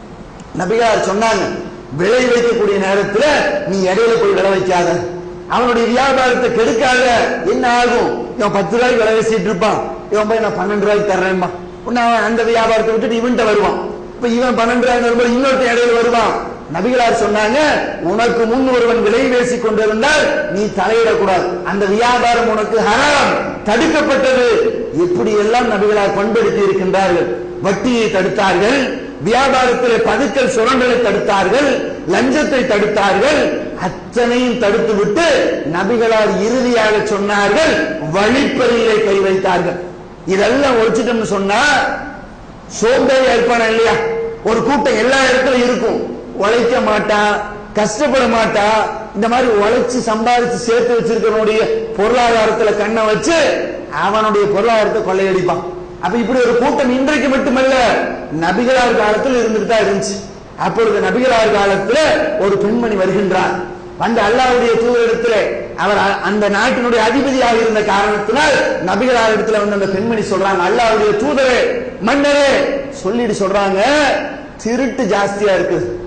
S1: நபிகார் சொன்னாங்க விளை வைக்கக்கூடிய நேரத்துல நீ இடையில போய் விளை வைக்காத அவனுடைய வியாபாரத்தை கெடுக்காத என்ன ஆகும் இவன் பத்து ரூபாய்க்கு விலை பேசிட்டு இருப்பான் இவன் போய் நான் பன்னெண்டு ரூபாய்க்கு தர்றேன்பா உன்னை அவன் அந்த வியாபாரத்தை விட்டுட்டு இவன்கிட்ட வருவான் இப்ப இவன் பன்னெண்டு ரூபாய் வரும்போது இன்னொருத்த இடையில வருவான் நபிகளார் சொன்னாங்க உனக்கு முன் ஒருவன் விலை பேசிக் கொண்டிருந்தால் நீ தலையிடக்கூடாது அந்த வியாபாரம் உனக்கு ஹராம் தடுக்கப்பட்டது இப்படி எல்லாம் நபிகளார் பண்படுத்தி இருக்கின்றார்கள் வட்டியை தடுத்தார்கள் வியாபாரத்திலே பதுக்கல் சுரண்டலை தடுத்தார்கள் லஞ்சத்தை தடுத்தார்கள் அத்தனையும் தடுத்து விட்டு நபிகளார் இறுதியாக சொன்னார்கள் வழிப்பறியிலே கை வைத்தார்கள் இதெல்லாம் ஒழிச்சிட்டோம்னு சொன்னா சோம்பேறி இருப்பானா இல்லையா ஒரு கூட்டம் எல்லா இடத்துலயும் இருக்கும் உழைக்க மாட்டான் கஷ்டப்பட மாட்டான் இந்த மாதிரி உழைச்சு சம்பாதிச்சு சேர்த்து வச்சிருக்கிறவனுடைய பொருளாதாரத்துல கண்ணை வச்சு அவனுடைய பொருளாதாரத்தை கொள்ளையடிப்பான் அப்ப இப்படி ஒரு கூட்டம் இன்றைக்கு மட்டுமல்ல நபிகளார் காலத்தில் இருந்துட்டு தான் இருந்துச்சு அப்பொழுது நபிகளார் காலத்துல ஒரு பெண்மணி வருகின்றார் வந்து அல்லாவுடைய தூதரிடத்துல அவர் அ- அந்த நாட்டினுடைய அதிபதியாக இருந்த காரணத்தினால் நபிகளார் இடத்துல வந்து அந்த பெண்மணி சொல்றாங்க அல்லாவுடைய தூதரே மன்னரே சொல்லிட்டு சொல்றாங்க திருட்டு ஜாஸ்தியா இருக்குது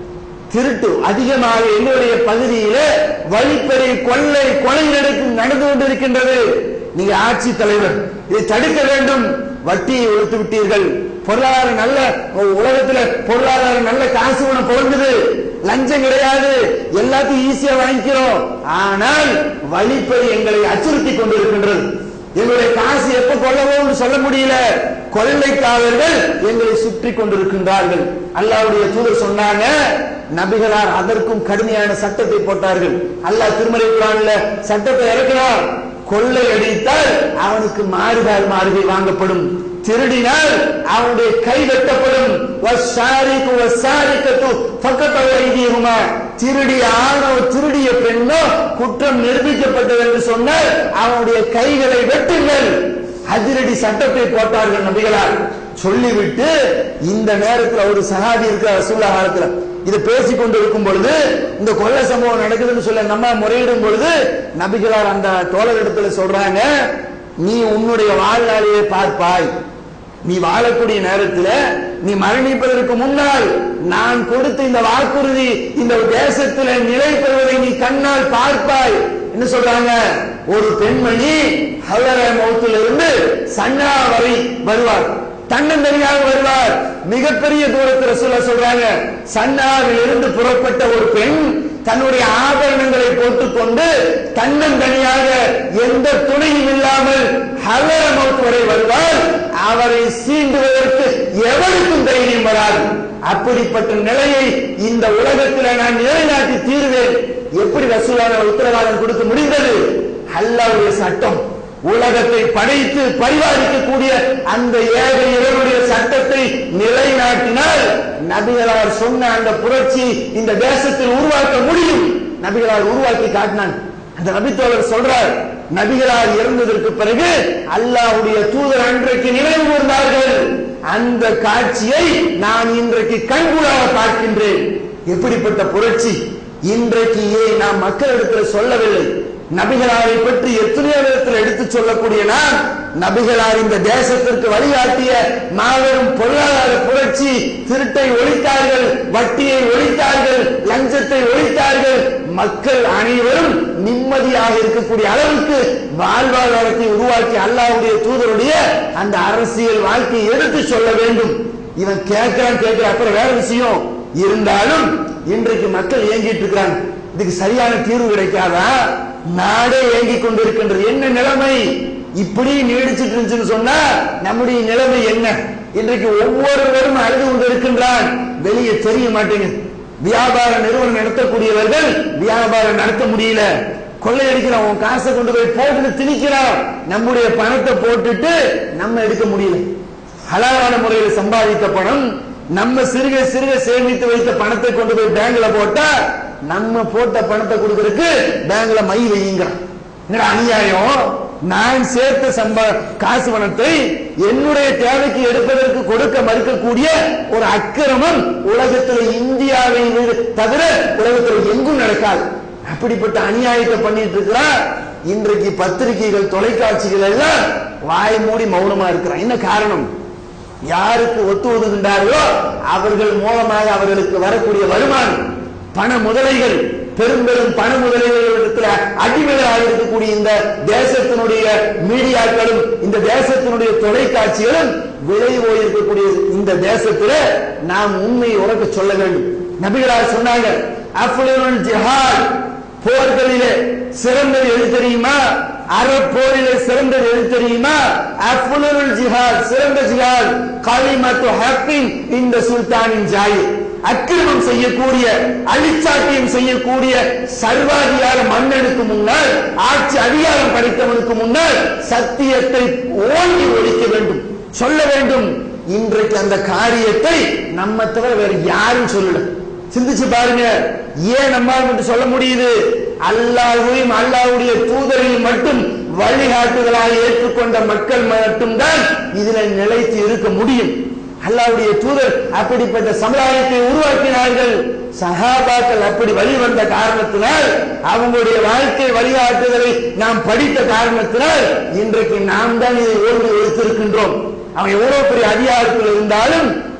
S1: திருட்டு அதிகமாக எங்களுடைய பகுதியில வழிப்பறி கொள்ளை கொலை நடக்கும் நடந்து கொண்டிருக்கின்றது நீங்க ஆட்சி தலைவர் இதை தடுக்க வேண்டும் வட்டியை ஒழித்து விட்டீர்கள் பொருளாதாரம் நல்ல உலகத்துல பொருளாதாரம் நல்ல காசு பணம் பொருந்தது லஞ்சம் கிடையாது எல்லாத்தையும் ஈஸியா வாங்கிக்கிறோம் ஆனால் வழிப்பறி எங்களை அச்சுறுத்தி கொண்டிருக்கின்றது எங்களுடைய காசு எப்ப கொள்ளவோம்னு சொல்ல முடியல கொள்ளைக்காரர்கள் எங்களை சுற்றி கொண்டிருக்கின்றார்கள் அல்லாவுடைய தூதர் சொன்னாங்க நபிகளார் அதற்கும் கடுமையான சட்டத்தை போட்டார்கள் அல்லாஹ் திருமலை குரான்ல சட்டத்தை இறக்கிறார் கொள்ளை அடித்தால் அவனுக்கு மாறுகால் மாறுகை வாங்கப்படும் திருடினால் அவனுடைய கை வெட்டப்படும் வஸ்ஸாரிக்கு வஸ்ஸாரிக்கத்து ஃபக்கத்தவ ஐதீஹுமா திருடிய ஆணோ திருடிய பெண்ணோ குற்றம் நிரூபிக்கப்பட்டது என்று சொன்னால் அவனுடைய கைகளை வெட்டுங்கள் அதிரடி சட்டத்தை போட்டார்கள் நபிகளார் சொல்லிவிட்டு இந்த நேரத்தில் ஒரு சகாதி இருக்கிற ரசூல்லா காலத்துல இது பேசிக் கொண்டு இருக்கும் பொழுது இந்த கொள்ள சம்பவம் நடக்குதுன்னு சொல்ல நம்ம முறையிடும் பொழுது நபிகளார் அந்த தோழரிடத்துல சொல்றாங்க நீ உன்னுடைய வாழ்நாளையே பார்ப்பாய் நீ வாழக்கூடிய நேரத்தில் நீ மரணிப்பதற்கு முன்னால் நான் கொடுத்த இந்த வாக்குறுதி இந்த தேசத்தில் நிலை பெறுவதை நீ கண்ணால் பார்ப்பாய் என்ன சொல்றாங்க ஒரு பெண்மணி ஹலர மௌத்திலிருந்து சன்னா வரை வருவார் தன்னந்தனியாக வருவார் மிகப்பெரிய தூரத்தில் சொல்ல சொல்றாங்க சன்னாவில் இருந்து புறப்பட்ட ஒரு பெண் தன்னுடைய ஆபரணங்களை போட்டுக்கொண்டு தன்னந்தனியாக எந்த துணையும் இல்லாமல் ஹலர மௌத் வரை வருவார் அவரை சீண்டுவதற்கு எவருக்கும் தைரியம் வராது அப்படிப்பட்ட நிலையை இந்த உலகத்தில் நான் நிலைநாட்டி தீர்வேன் எப்படி ரசூலான உத்தரவாதம் கொடுக்க முடிந்தது அல்லாவுடைய சட்டம் உலகத்தை படைத்து பரிபாலிக்கக்கூடிய அந்த ஏழை இவருடைய சட்டத்தை நிலைநாட்டினால் நபிகளார் சொன்ன அந்த புரட்சி இந்த தேசத்தில் உருவாக்க முடியும் நபிகளார் உருவாக்கி காட்டினான் அந்த நபித்தோழர் சொல்றார் நபிகளார் இறந்ததற்கு பிறகு அல்லாஹ்வுடைய தூதர் அன்றைக்கு நினைவு கூர்ந்தார்கள் அந்த காட்சியை நான் இன்றைக்கு கண்கூடாக பார்க்கின்றேன் எப்படிப்பட்ட புரட்சி இன்றைக்கு ஏன் நாம் மக்களிடத்தில் சொல்லவில்லை நபிகளாரை பற்றி எத்தனையோ விதத்தில் எடுத்து சொல்லக்கூடிய நாம் நபிகளார் இந்த தேசத்திற்கு வழிகாட்டிய மாபெரும் பொருளாதார புரட்சி திருட்டை ஒழித்தார்கள் வட்டியை ஒழித்தார்கள் லஞ்சத்தை ஒழித்தார்கள் மக்கள் அனைவரும் நிம்மதியாக இருக்கக்கூடிய அளவுக்கு வாழ்வாதாரத்தை உருவாக்கி அல்லாஹ்வுடைய தூதருடைய அந்த அரசியல் வாழ்க்கையை எடுத்து சொல்ல வேண்டும் இவன் கேட்கிறான் கேட்கிற அப்புறம் வேற விஷயம் இருந்தாலும் இன்றைக்கு மக்கள் ஏங்கிட்டு இருக்கிறாங்க இதுக்கு சரியான தீர்வு கிடைக்காதா நாடே ஏங்கிக் கொண்டிருக்கின்றது என்ன நிலைமை இப்படி நீடிச்சிட்டு இருந்துச்சுன்னு சொன்னா நம்முடைய நிலைமை என்ன இன்றைக்கு ஒவ்வொருவரும் அழுது கொண்டு இருக்கின்றான் வெளியே தெரிய மாட்டேங்குது வியாபார நிறுவனம் நடத்தக்கூடியவர்கள் வியாபாரம் நடத்த முடியல கொள்ளையடிக்கிறான் உன் காசை கொண்டு போய் போட்டு திணிக்கிறான் நம்முடைய பணத்தை போட்டுட்டு நம்ம எடுக்க முடியல ஹலாலான முறையில் சம்பாதித்த பணம் நம்ம சிறுக சிறுக சேமித்து வைத்த பணத்தை கொண்டு போய் பேங்க்ல போட்டா நம்ம போட்ட பணத்தை கொடுக்கறதுக்கு பேங்க்ல மை வையுங்கிறான் என்னடா அநியாயம் நான் சேர்த்த சம்பா காசு பணத்தை என்னுடைய தேவைக்கு எடுப்பதற்கு கொடுக்க மறுக்கக்கூடிய ஒரு அக்கிரமம் உலகத்தில் இந்தியாவை தவிர உலகத்தில் எங்கும் நடக்காது அப்படிப்பட்ட அநியாயத்தை பண்ணிட்டு இருக்கிறான் இன்றைக்கு பத்திரிகைகள் தொலைக்காட்சிகள் எல்லாம் வாய் மூடி மௌனமா இருக்கிறான் என்ன காரணம் யாருக்கு ஒத்து ஒதுகின்றார்களோ அவர்கள் மூலமாக அவர்களுக்கு வரக்கூடிய வருமானம் பண முதலைகள் பெரும் பெரும் பண முதலீடுகளிடத்தில் அடிமைகளாக இருக்கக்கூடிய இந்த தேசத்தினுடைய மீடியாக்களும் இந்த தேசத்தினுடைய தொலைக்காட்சிகளும் விலை போயிருக்கக்கூடிய இந்த தேசத்துல நாம் உண்மையை உறக்க சொல்ல வேண்டும் நபிகளார் சொன்னாங்க அஃபுலுல் ஜிஹாத் போர்களிலே சிறந்தது எது தெரியுமா அரப் போரிலே சிறந்தது எது தெரியுமா அஃபுலுல் ஜிஹாத் சிறந்த ஜிஹாத் கலிமத்து ஹப்பின் இந்த சுல்தானின் ஜாயி அக்கிரமம் செய்யக்கூடிய அழிச்சாட்டியம் செய்யக்கூடிய சர்வாதிகார மன்னனுக்கு முன்னால் ஆட்சி அதிகாரம் படைத்தவனுக்கு முன்னால் சத்தியத்தை ஓங்கி ஒழிக்க வேண்டும் சொல்ல வேண்டும் இன்றைக்கு அந்த காரியத்தை நம்ம தவிர வேற யாரும் சொல்லல சிந்திச்சு பாருங்க ஏன் நம்மால் மட்டும் சொல்ல முடியுது அல்லாஹையும் அல்லாஹ்வுடைய தூதரையும் மட்டும் வழிகாட்டுதலாக ஏற்றுக்கொண்ட மக்கள் மட்டும்தான் இதுல நிலைத்து இருக்க முடியும் அல்லாஹ்வுடைய தூதர் அப்படிப்பட்ட சமுதாயத்தை உருவாக்கினார்கள் சஹாபாக்கள் அப்படி வழிவந்த காரணத்தினால் அவங்களுடைய வாழ்க்கை வழிகாட்டுதலை நாம் படித்த காரணத்தினால் இன்றைக்கு நாம் தான் இதை ஓய்வு எடுத்திருக்கின்றோம் அவன் எவ்வளவு பெரிய அதிகாரத்தில் இருந்தாலும்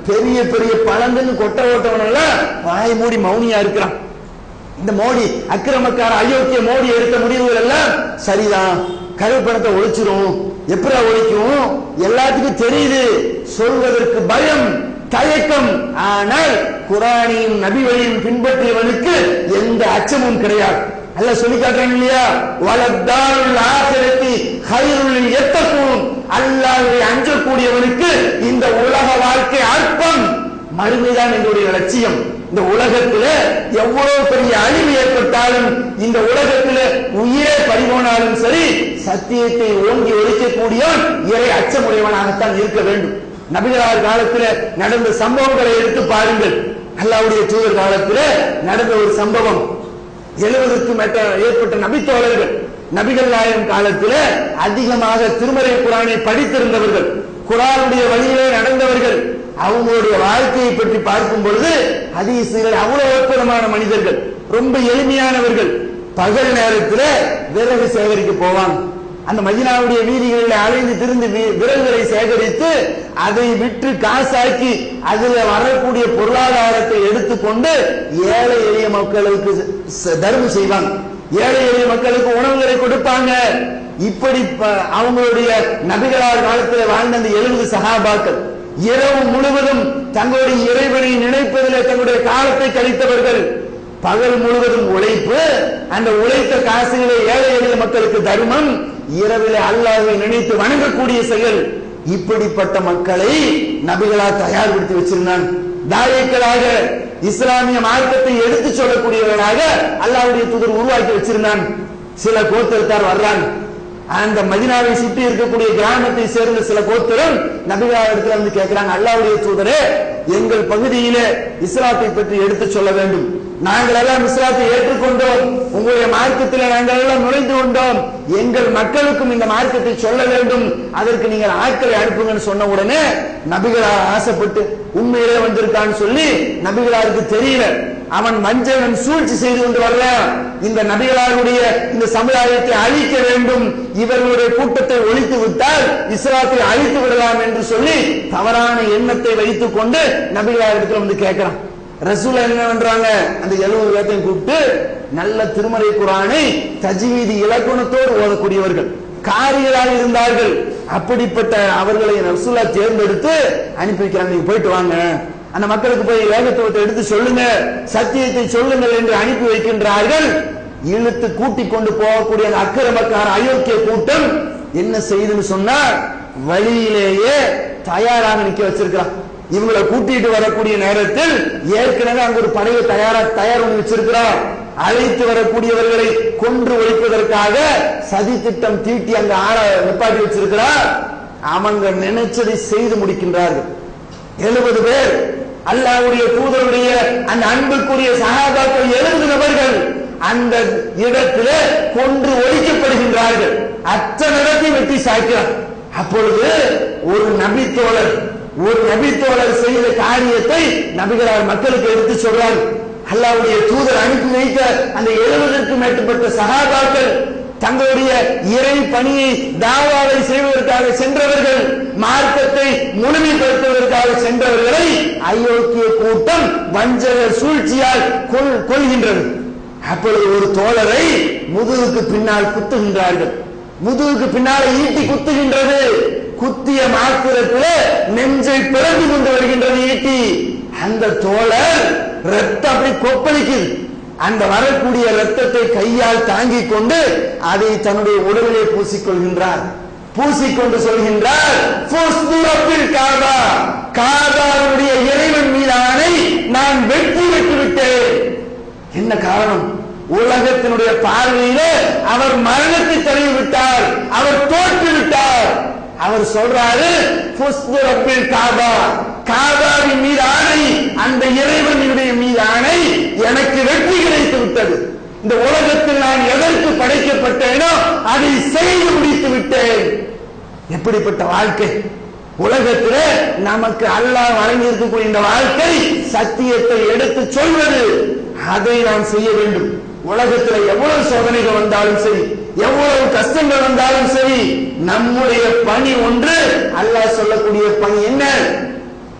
S1: பெரிய பெரிய பழந்துன்னு கொட்ட ஓட்டவன் எல்லாம் வாய் மூடி மௌனியா இருக்கிறான் இந்த மோடி அக்கிரமக்கார அயோக்கிய மோடி எடுத்த முடிவுகள் எல்லாம் சரிதான் கருப்பணத்தை ஒழிச்சிரும் எப்படி ஒழிக்கும் எல்லாத்துக்கும் தெரியுது சொல்வதற்கு பயம் தயக்கம் ஆனால் குரானையும் நபி வழியும் பின்பற்றியவனுக்கு எந்த அச்சமும் கிடையாது அல்ல சொல்லி காட்டுறாங்க இல்லையா வலத்தாருள் ஆசிரத்தி ஹைருள் எத்தக்கும் அல்லாஹ்வை அஞ்சக்கூடியவனுக்கு இந்த உலக வாழ்க்கை அற்பம் மறுமைதான் எங்களுடைய லட்சியம் இந்த உலகத்துல எவ்வளவு பெரிய அழிவு ஏற்பட்டாலும் இந்த உலகத்துல உயிரே பறிபோனாலும் சரி சத்தியத்தை ஓங்கி ஒழிக்கக்கூடியவன் இறை அச்சமுடையவனாகத்தான் இருக்க வேண்டும் நபிகளார் காலத்துல நடந்த சம்பவங்களை எடுத்து பாருங்கள் அல்லாவுடைய தூதர் காலத்துல நடந்த ஒரு சம்பவம் எழுபதுக்கும் மேட்ட ஏற்பட்ட நபித்தோழர்கள் நபிகள் நாயகம் காலத்துல அதிகமாக திருமறை குரானை படித்திருந்தவர்கள் குரானுடைய வழியிலே நடந்தவர்கள் அவங்களுடைய வாழ்க்கையை பற்றி பார்க்கும் பொழுது ஹதீசுகள் அவ்வளவு அற்புதமான மனிதர்கள் ரொம்ப எளிமையானவர்கள் பகல் நேரத்துல விறகு சேகரிக்க போவாங்க அந்த மதினாவுடைய வீதிகளில் அலைந்து திரிந்து வி- விறகுகளை சேகரித்து அதை விற்று காசாக்கி அதுல வரக்கூடிய பொருளாதாரத்தை எடுத்துக்கொண்டு ஏழை எளிய மக்களுக்கு ச- தர்மம் செய்வாங்க ஏழை எளிய மக்களுக்கு உணவுகளை கொடுப்பாங்க இப்படி ப- அவங்களுடைய நபிகளார் காலத்தில் வாழ்ந்த அந்த எழுபது சகாபாக்கள் இரவு முழுவதும் தங்களுடைய இறைவனை நினைப்பதில் தங்களுடைய காலத்தை கழித்தவர்கள் பகல் முழுவதும் உழைப்பு அந்த உழைத்த காசுகளை ஏழை எளிய மக்களுக்கு தர்மம் இரவிலே அல்லாஹ்வை நினைத்து வணங்கக்கூடிய செயல் இப்படிப்பட்ட மக்களை நபிகளா தயார்படுத்தி வச்சிருந்தான் தாயக்களாக இஸ்லாமிய மார்க்கத்தை எடுத்து சொல்லக்கூடியவர்களாக அல்லாஹ்வுடைய தூதர் உருவாக்கி வச்சிருந்தான் சில கோத்திரத்தார் வர்றாங்க அந்த மதினாவை சுற்றி இருக்கக்கூடிய கிராமத்தை சேர்ந்த சில கோத்திரம் நபிகளா இடத்துல வந்து கேட்கிறாங்க அல்லாஹ்வுடைய தூதரே எங்கள் பகுதியிலே இஸ்லாத்தை பற்றி எடுத்து சொல்ல வேண்டும் நாங்கள் எல்லாம் இஸ்லாத்தை ஏற்றுக்கொண்டோம் உங்களுடைய மார்க்கத்தில் நாங்கள் எல்லாம் நுழைந்து கொண்டோம் எங்கள் மக்களுக்கும் இந்த மார்க்கத்தை சொல்ல வேண்டும் அதற்கு நீங்கள் ஆட்களை அனுப்புங்கன்னு சொன்ன உடனே நபிகளார் ஆசைப்பட்டு உண்மையிலே வந்திருக்கான்னு சொல்லி நபிகளாருக்கு தெரியல அவன் மஞ்சளன் சூழ்ச்சி செய்து கொண்டு வரல இந்த நபிகளாருடைய இந்த சமுதாயத்தை அழிக்க வேண்டும் இவர்களுடைய கூட்டத்தை ஒழித்து விட்டால் இஸ்லாத்தை அழித்து விடலாம் என்று சொல்லி தவறான எண்ணத்தை வைத்துக் கொண்டு நபிகளார் இடத்துல வந்து கேட்கிறான் ரசூல் என்ன பண்றாங்க அந்த எழுபது பேர்த்தையும் கூப்பிட்டு நல்ல திருமறை குரானை தஜ்வீதி இலக்குணத்தோடு ஓதக்கூடியவர்கள் காரிகளாக இருந்தார்கள் அப்படிப்பட்ட அவர்களை ரசூலா தேர்ந்தெடுத்து அனுப்பி வைக்கிறாங்க நீங்க போயிட்டு வாங்க அந்த மக்களுக்கு போய் வேகத்துவத்தை எடுத்து சொல்லுங்க சத்தியத்தை சொல்லுங்கள் என்று அனுப்பி வைக்கின்றார்கள் இழுத்து கூட்டிக் கொண்டு போகக்கூடிய அந்த அக்கிரமக்கார அயோக்கிய கூட்டம் என்ன செய்யுதுன்னு சொன்னா வழியிலேயே தயாராக நிக்க வச்சிருக்கிறான் இவங்களை கூட்டிட்டு வரக்கூடிய நேரத்தில் ஏற்கனவே அங்க ஒரு படையை தயாரா தயார் பண்ணி வச்சிருக்கிறோம் அழைத்து வரக்கூடியவர்களை கொன்று ஒழிப்பதற்காக சதி திட்டம் தீட்டி அங்க ஆள நிப்பாட்டி வச்சிருக்கிறார் அவங்க நினைச்சதை செய்து முடிக்கின்றார்கள் எழுபது பேர் அல்லாஹ்வுடைய தூதருடைய அந்த அன்புக்குரிய சகாபாக்கள் எழுபது நபர்கள் அந்த இடத்துல கொன்று ஒழிக்கப்படுகின்றார்கள் அத்தனை இடத்தை வெட்டி சாய்க்கிறார் அப்பொழுது ஒரு நபித்தோழர் ஒரு நபித்தோழர் செய்த காரியத்தை நபிகளார் மக்களுக்கு எடுத்து சொல்றார் அல்லாஹ்வுடைய தூதர் அனுப்பி வைத்த அந்த எழுபதற்கும் மேற்பட்ட சகாபாக்கள் தங்களுடைய இறை பணியை தாவாவை செய்வதற்காக சென்றவர்கள் மார்க்கத்தை முழுமைப்படுத்துவதற்காக சென்றவர்களை அயோக்கிய கூட்டம் வஞ்சகர் சூழ்ச்சியால் கொல் கொள்கின்றது அப்பொழுது ஒரு தோழரை முதுகுக்கு பின்னால் குத்துகின்றார்கள் முதுகுக்கு பின்னால் ஈட்டி குத்துகின்றது குத்திய மாத்திரத்திலே நெஞ்சை பிறந்து கொண்டு வருகின்றது ஈட்டி அந்த தோழர் ரத்தம் அப்படி கொப்பளிக்குது அந்த வரக்கூடிய ரத்தத்தை கையால் தாங்கிக் கொண்டு அதை தன்னுடைய உடலிலே பூசிக்கொள்கின்றார் பூசிக்கொண்டு சொல்கின்றார் "ஃபுஸ்து ரப்பில் காபா காபாவுடைய இறைவன் மீதானை நான் வெற்றி பெற்று விட்டேன் என்ன காரணம் உலகத்தினுடைய பார்வையிலே அவர் மரணத்தை தழுவி விட்டார் அவர் தோற்று விட்டார் அவர் சொல்றாரு "ஃபுஸ்து ரப்பில் காபா காபாவின் மீது ஆணை அந்த இறைவனுடைய மீது ஆணை எனக்கு வெற்றி கிடைத்து விட்டது இந்த உலகத்தில் நான் எதற்கு படைக்கப்பட்டேனோ அதை செய்து முடித்து விட்டேன் எப்படிப்பட்ட வாழ்க்கை உலகத்திலே நமக்கு அல்லாஹ் வழங்கி இருக்கக்கூடிய இந்த வாழ்க்கை சத்தியத்தை எடுத்து சொல்வது அதை நாம் செய்ய வேண்டும் உலகத்துல எவ்வளவு சோதனைகள் வந்தாலும் சரி எவ்வளவு கஷ்டங்கள் வந்தாலும் சரி நம்முடைய பணி ஒன்று அல்லாஹ் சொல்லக்கூடிய பணி என்ன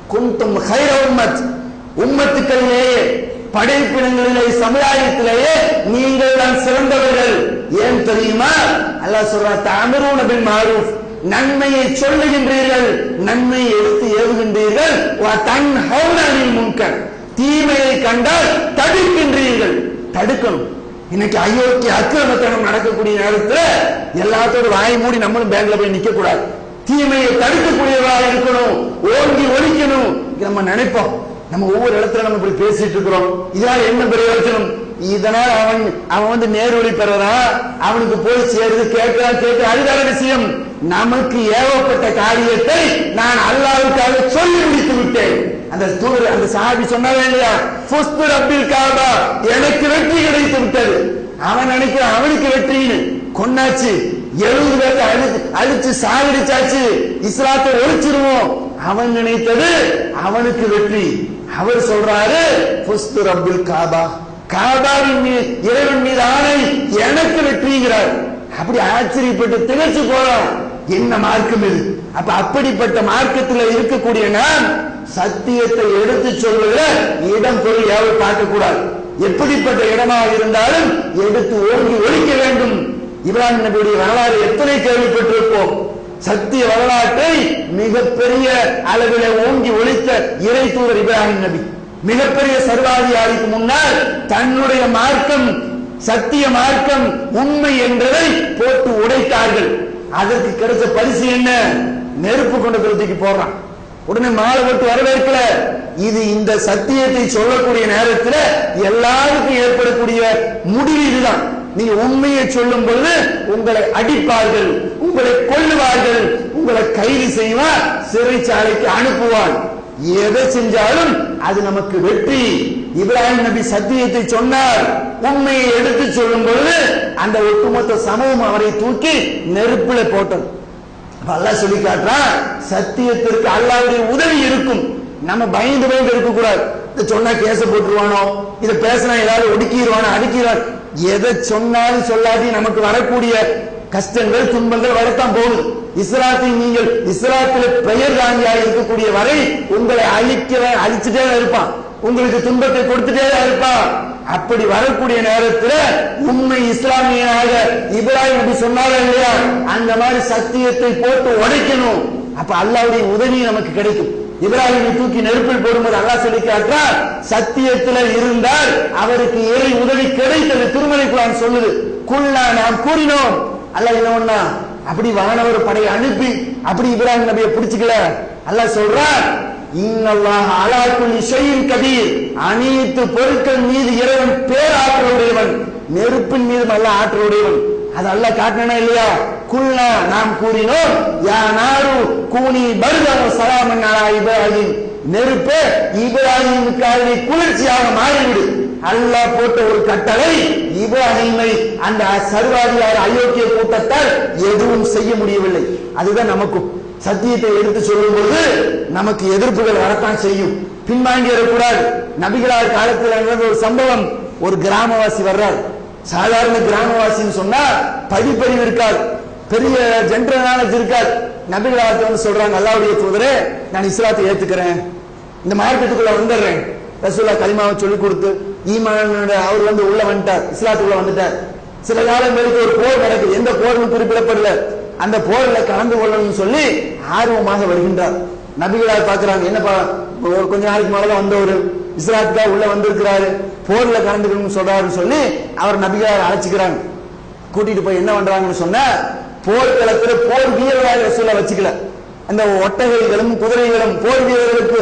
S1: குந்தும் ஹைர உம்மத் உம்மத்துக்களிலேயே படைப்பினங்களிலே சமுதாயத்திலேயே நீங்கள் தான் சிறந்தவர்கள் ஏன் தெரியுமா அல்லாஹ் சொல்றா தஅமரூன பில் மாரூஃப் நன்மையை சொல்லுகின்றீர்கள் நன்மையை எடுத்து ஏவுகின்றீர்கள் வ தன்ஹவுன அனில் முன்கர் தீமையை கண்டால் தடுக்கின்றீர்கள் தடுக்கணும் இன்னைக்கு அயோக்கிய அக்கிரமத்தனம் நடக்கக்கூடிய நேரத்துல எல்லாத்தோட வாய் மூடி நம்மளும் பேங்க்ல போய் நிக்க கூடாது தீமையை தடுக்கக்கூடியவராக இருக்கணும் ஓங்கி ஒழிக்கணும் இது நம்ம நினைப்போம் நம்ம ஒவ்வொரு இடத்துல நம்ம இப்படி பேசிட்டு இருக்கிறோம் இதனால என்ன பிரயோஜனம் இதனால் அவன் அவன் வந்து நேர்வழி பெறறான் அவனுக்கு போய் சேருது கேட்கிறான் கேட்க அதுதான விஷயம் நமக்கு ஏவப்பட்ட காரியத்தை நான் அல்லாவுக்காக சொல்லி முடித்து விட்டேன் அந்த தூதர் அந்த சாபி சொன்னாவே இல்லையா ஃபுஸ்து ரப்பில் காபா எனக்கு வெற்றி கிடைத்து விட்டது அவன் நினைக்கிறான் அவனுக்கு வெற்றின்னு கொன்னாச்சு எழுபது பேருக்கு அழி அழிச்சு சாகடிச்சாச்சு இஸ்லாத்தை ஒழிச்சிருவோம் அவன் நினைத்தது அவனுக்கு வெற்றி அவர் சொல்றாரு ஃபுஸ்து ரப்பில் காபா காபாவின் மீது இறைவன் மீது ஆணை எனக்கு வெற்றிங்கிறார் அப்படி ஆச்சரியப்பட்டு திகழ்ச்சி போறோம் என்ன மார்க்கம் இது அப்ப அப்படிப்பட்ட மார்க்கத்தில் இருக்கக்கூடிய நான் சத்தியத்தை எடுத்து சொல்லுகிற இடம் பொருள் ஏவ பார்க்க கூடாது எப்படிப்பட்ட இடமாக இருந்தாலும் எடுத்து ஓங்கி ஒழிக்க வேண்டும் இப்ராஹிம் நபியுடைய வரலாறு எத்தனை கேள்விப்பட்டிருப்போம் சத்திய வரலாற்றை மிகப்பெரிய அளவில் ஓங்கி ஒழித்த இறை தூதர் இப்ராஹிம் நபி மிகப்பெரிய சர்வாதிகாரிக்கு முன்னால் தன்னுடைய மார்க்கம் சத்திய மார்க்கம் உண்மை என்பதை போட்டு உடைத்தார்கள் அதற்கு கிடைச்ச பரிசு என்ன நெருப்பு கொண்டு தூக்கி போடுறான் உடனே மாலை போட்டு வரவேற்கல இது இந்த சத்தியத்தை சொல்லக்கூடிய நேரத்தில் எல்லாருக்கும் ஏற்படக்கூடிய முடிவு இதுதான் நீங்க உண்மையை சொல்லும் பொழுது உங்களை அடிப்பார்கள் உங்களை கொல்லுவார்கள் உங்களை கைது செய்வார் சிறைச்சாலைக்கு அனுப்புவார் எதை செஞ்சாலும் அது நமக்கு வெற்றி இப்ராஹிம் நபி சத்தியத்தை சொன்னார் உண்மையை எடுத்து சொல்லும் பொழுது அந்த ஒட்டுமொத்த சமூகம் அவரை தூக்கி நெருப்புல போட்டது அப்ப அல்லாஹ் சொல்லி காட்டுறான் சத்தியத்திற்கு அல்லாவுடைய உதவி இருக்கும் நம்ம பயந்து பயந்து இருக்க கூடாது இதை சொன்னா கேச போட்டுருவானோ இதை பேசினா ஏதாவது ஒடுக்கிடுவானோ அடுக்கிடுவான் எதை சொன்னாலும் சொல்லாட்டி நமக்கு வரக்கூடிய கஷ்டங்கள் துன்பங்கள் வரத்தான் போகுது இஸ்லாத்தை நீங்கள் இஸ்லாத்தில் பெயர் தாங்கியாக இருக்கக்கூடிய வரை உங்களை அழிக்க அழிச்சுட்டே தான் இருப்பான் உங்களுக்கு துன்பத்தை கொடுத்துட்டே தான் இருப்பான் அப்படி வரக்கூடிய நேரத்தில் உண்மை இஸ்லாமியனாக இப்ராஹிம் நபி சொன்னாரா இல்லையா அந்த மாதிரி சத்தியத்தை போட்டு உடைக்கணும் அப்ப அல்லாவுடைய உதவி நமக்கு கிடைக்கும் இப்ராஹிமை தூக்கி நெருப்பில் போடும்போது அல்லாஹ் சொல்லி காட்டுறார் சத்தியத்தில் இருந்தால் அவருக்கு இறை உதவி கிடைத்தது திருமலை குரான் சொல்லுது குல்லா நாம் கூறினோம் அல்லாஹ் என்ன பண்ணா அப்படி வானவர் படை அனுப்பி அப்படி இப்ராஹிம் நபியை பிடிச்சுக்கல அல்லாஹ் சொல்றார் இன்னல்லாஹ் அலா குல்லி ஷைஇன் கதீர் அனைத்து பொருட்கள் மீது இறைவன் பேராற்றலுடையவன் நெருப்பின் மீதும் அல்ல ஆற்றலுடையவன் அது அல்ல காட்டினா இல்லையா குல்னா நாம் கூறினோம் யா நாரு கூனி பருதம் சலாமன் அலா இப்ராஹிம் நெருப்பு இப்ராஹிமுக்காக நீ குளிர்ச்சியாக மாறிவிடு அல்லாஹ் போட்ட ஒரு கட்டளை இப்ராஹிமை அந்த சர்வாதிகார அயோக்கிய கூட்டத்தால் எதுவும் செய்ய முடியவில்லை அதுதான் நமக்கும் சத்தியத்தை எடுத்து சொல்லும் பொழுது நமக்கு எதிர்ப்புகள் வரத்தான் செய்யும் பின்வாங்கி வரக்கூடாது நபிகளார் காலத்தில் நடந்த ஒரு சம்பவம் ஒரு கிராமவாசி வர்றார் சாதாரண கிராமவாசின்னு சொன்னா படிப்பறிவு இருக்காது பெரிய ஜென்ரல் நாலேஜ் இருக்காது நபிகளார்ட்ட வந்து சொல்றாங்க அல்லாவுடைய தூதரே நான் இஸ்லாத்தை ஏத்துக்கிறேன் இந்த மார்க்கெட்டுக்குள்ள வந்துடுறேன் ரசூல்லா கலிமாவை சொல்லி கொடுத்து ஈமானோட அவர் வந்து உள்ள வந்துட்டார் இஸ்லாத்துக்குள்ள வந்துட்டார் சில காலம் கழித்து ஒரு போர் நடக்குது எந்த போர்னு குறிப்பிடப்படல அந்த போர்ல கலந்து கொள்ளணும்னு சொல்லி ஆர்வமாக வருகின்றார் நபிகளார் பாக்குறாங்க என்னப்பா ஒரு கொஞ்ச நாளைக்கு மேலதான் வந்தவர் இஸ்லாத்துக்காக உள்ள வந்திருக்கிறாரு போர்ல கலந்துக்கணும்னு சொல்றாருன்னு சொல்லி அவர் நபிகளார் அழைச்சிக்கிறாங்க கூட்டிட்டு போய் என்ன பண்றாங்கன்னு சொன்னா போர்க்களத்துல போர் வீரராக ரசூலை வச்சுக்கல அந்த ஒட்டகைகளும் குதிரைகளும் போர் வீரர்களுக்கு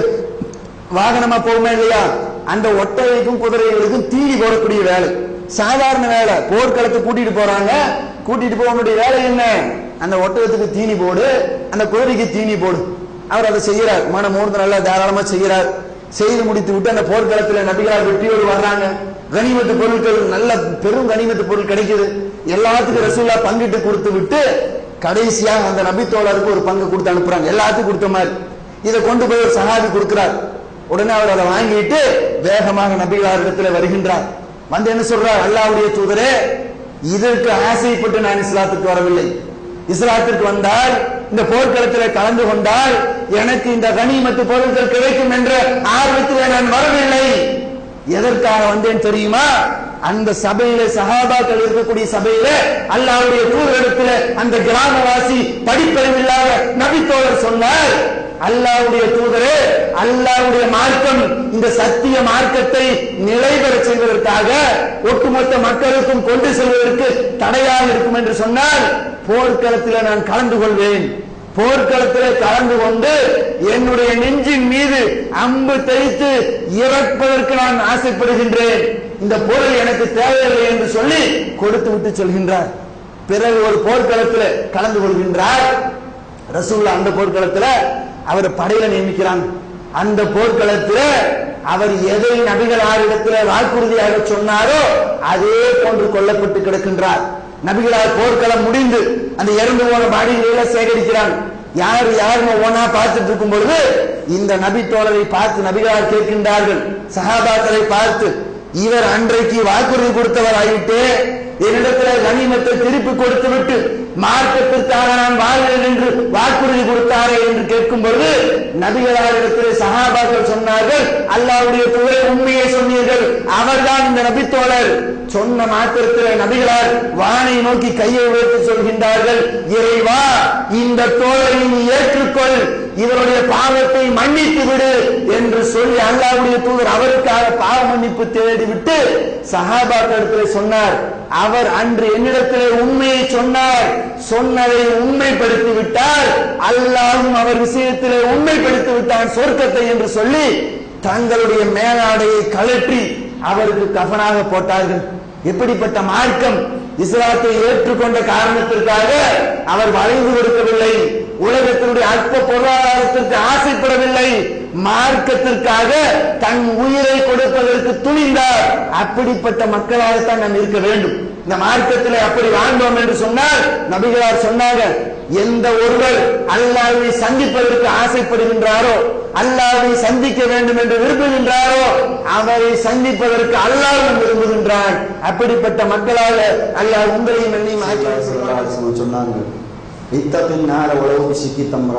S1: வாகனமா போகுமே இல்லையா அந்த ஒட்டகைக்கும் குதிரைகளுக்கும் தீனி போடக்கூடிய வேலை சாதாரண வேலை போர்க்களத்தை கூட்டிட்டு போறாங்க கூட்டிட்டு போவனுடைய வேலை என்ன அந்த ஒட்டகத்துக்கு தீனி போடு அந்த குதிரைக்கு தீனி போடு அவர் அதை செய்யறார் மன மூர்த்த நல்லா தாராளமா செய்யறார் செய்து முடித்து விட்டு அந்த போர்க்களத்துல நபிகளார் வெற்றியோடு வர்றாங்க கனிமத்து பொருட்கள் நல்ல பெரும் கனிமத்து பொருள் கிடைக்குது எல்லாத்துக்கும் ரசூல்லா பங்கிட்டு கொடுத்து விட்டு கடைசியாக அந்த நபித்தோழருக்கு ஒரு பங்கு கொடுத்து அனுப்புறாங்க எல்லாத்துக்கும் கொடுத்த மாதிரி இதை கொண்டு போய் ஒரு சஹாபி கொடுக்கிறார் உடனே அவர் அதை வாங்கிட்டு வேகமாக நபிகளார் இடத்துல வருகின்றார் வந்து என்ன சொல்றார் அல்லாவுடைய தூதரே இதற்கு ஆசைப்பட்டு நான் இஸ்லாத்துக்கு வரவில்லை இஸ்லாத்திற்கு வந்தால் இந்த போர்க்களத்தில் கலந்து கொண்டால் எனக்கு இந்த கனிமத்து பொருட்கள் கிடைக்கும் என்ற ஆர்வத்தில் நான் வரவில்லை எதற்காக வந்தேன் தெரியுமா அந்த சபையில சஹாபாக்கள் இருக்கக்கூடிய சபையில அல்லாவுடைய தூதரிடத்துல அந்த கிராமவாசி படிப்பறிவில்லாத நபித்தோழர் சொன்னார் அல்லாவுடைய தூதரே அல்லாவுடைய மார்க்கம் இந்த சத்திய மார்க்கத்தை நிலைபெற செய்வதற்காக ஒட்டுமொத்த மக்களுக்கும் கொண்டு செல்வதற்கு தடையாக இருக்கும் என்று சொன்னால் போர்க்களத்தில் நான் கலந்து கொள்வேன் போர்க்களத்தில் கலந்து கொண்டு என்னுடைய நெஞ்சின் மீது அம்பு தைத்து இறப்பதற்கு நான் ஆசைப்படுகின்றேன் இந்த பொருள் எனக்கு தேவையில்லை என்று சொல்லி கொடுத்து விட்டு செல்கின்றார் பிறகு ஒரு போர்க்களத்தில் கலந்து கொள்கின்றார் ரசூல்லா அந்த போர்க்களத்தில் அவர் படையில நியமிக்கிறாங்க அந்த போர்க்களத்தில் அவர் எதை நபிகள் ஆரிடத்தில் வாக்குறுதியாக சொன்னாரோ அதே போன்று கொல்லப்பட்டு கிடக்கின்றார் நபிகளார் போர்க்களம் முடிந்து அந்த இறந்து போன பாடிகளை சேகரிக்கிறாங்க யார் யாருன்னு ஒன்னா பார்த்துட்டு இருக்கும் பொழுது இந்த நபி தோழரை பார்த்து நபிகளார் கேட்கின்றார்கள் சஹாபாக்களை பார்த்து இவர் அன்றைக்கு வாக்குறுதி கொடுத்தவர் ஆகிட்டு என்னிடத்தில் கனிமத்தை திருப்பி கொடுத்து விட்டு மார்க்கத்திற்காக நான் வாழ்கிறேன் என்று வாக்குறுதி கொடுத்தாரே என்று கேட்கும் பொழுது நபிகளாரிடத்தில் சஹாபாக்கள் சொன்னார்கள் அல்லாவுடைய துறை உண்மையை சொன்னீர்கள் அவர்தான் இந்த நபித்தோழர் சொன்ன மாத்திரத்தில் நபிகளார் வானை நோக்கி கையை உயர்த்தி சொல்கின்றார்கள் இறைவா இந்த தோழரை நீ ஏற்றுக்கொள் இவருடைய பாவத்தை மன்னித்து விடு என்று சொல்லி அல்லாவுடைய தூதர் அவருக்காக பாவ மன்னிப்பு தேடிவிட்டு சஹாபாக்களிடத்தில் சொன்னார் அவர் அன்று என்னிடத்திலே உண்மையை சொன்னார் சொன்னதை உண்மைப்படுத்தி விட்டார் அல்லாஹும் அவர் விஷயத்திலே உண்மைப்படுத்தி விட்டான் சொர்க்கத்தை என்று சொல்லி தங்களுடைய மேலாடையை கழற்றி அவருக்கு கஃனாக போட்டார்கள் எப்படிப்பட்ட மார்க்கம் இஸ்லாத்தை ஏற்றுக்கொண்ட காரணத்திற்காக அவர் வளைந்து கொடுக்கவில்லை உலகத்தினுடைய அற்ப பொருளாதாரத்திற்கு ஆசைப்படவில்லை மார்க்கத்திற்காக தன் உயிரை கொடுப்பதற்கு துணிந்தார் அப்படிப்பட்ட மக்களாகத்தான் நாம் இருக்க வேண்டும் இந்த மார்க்கத்தில் அப்படி வாழ்ந்தோம் என்று சொன்னால் நபிகளார் சொன்னாங்க எந்த ஒருவர் அல்லாவை சந்திப்பதற்கு ஆசைப்படுகின்றாரோ அல்லாவை சந்திக்க வேண்டும் என்று விரும்புகின்றாரோ அவரை சந்திப்பதற்கு அல்லாவும் விரும்புகின்றான் அப்படிப்பட்ட மக்களாக அல்லாஹ் உங்களையும் என்னையும் ஆக்கி
S2: சொன்னாங்க இத்தத்தின் நேர உழவு சிக்கி தம்ரா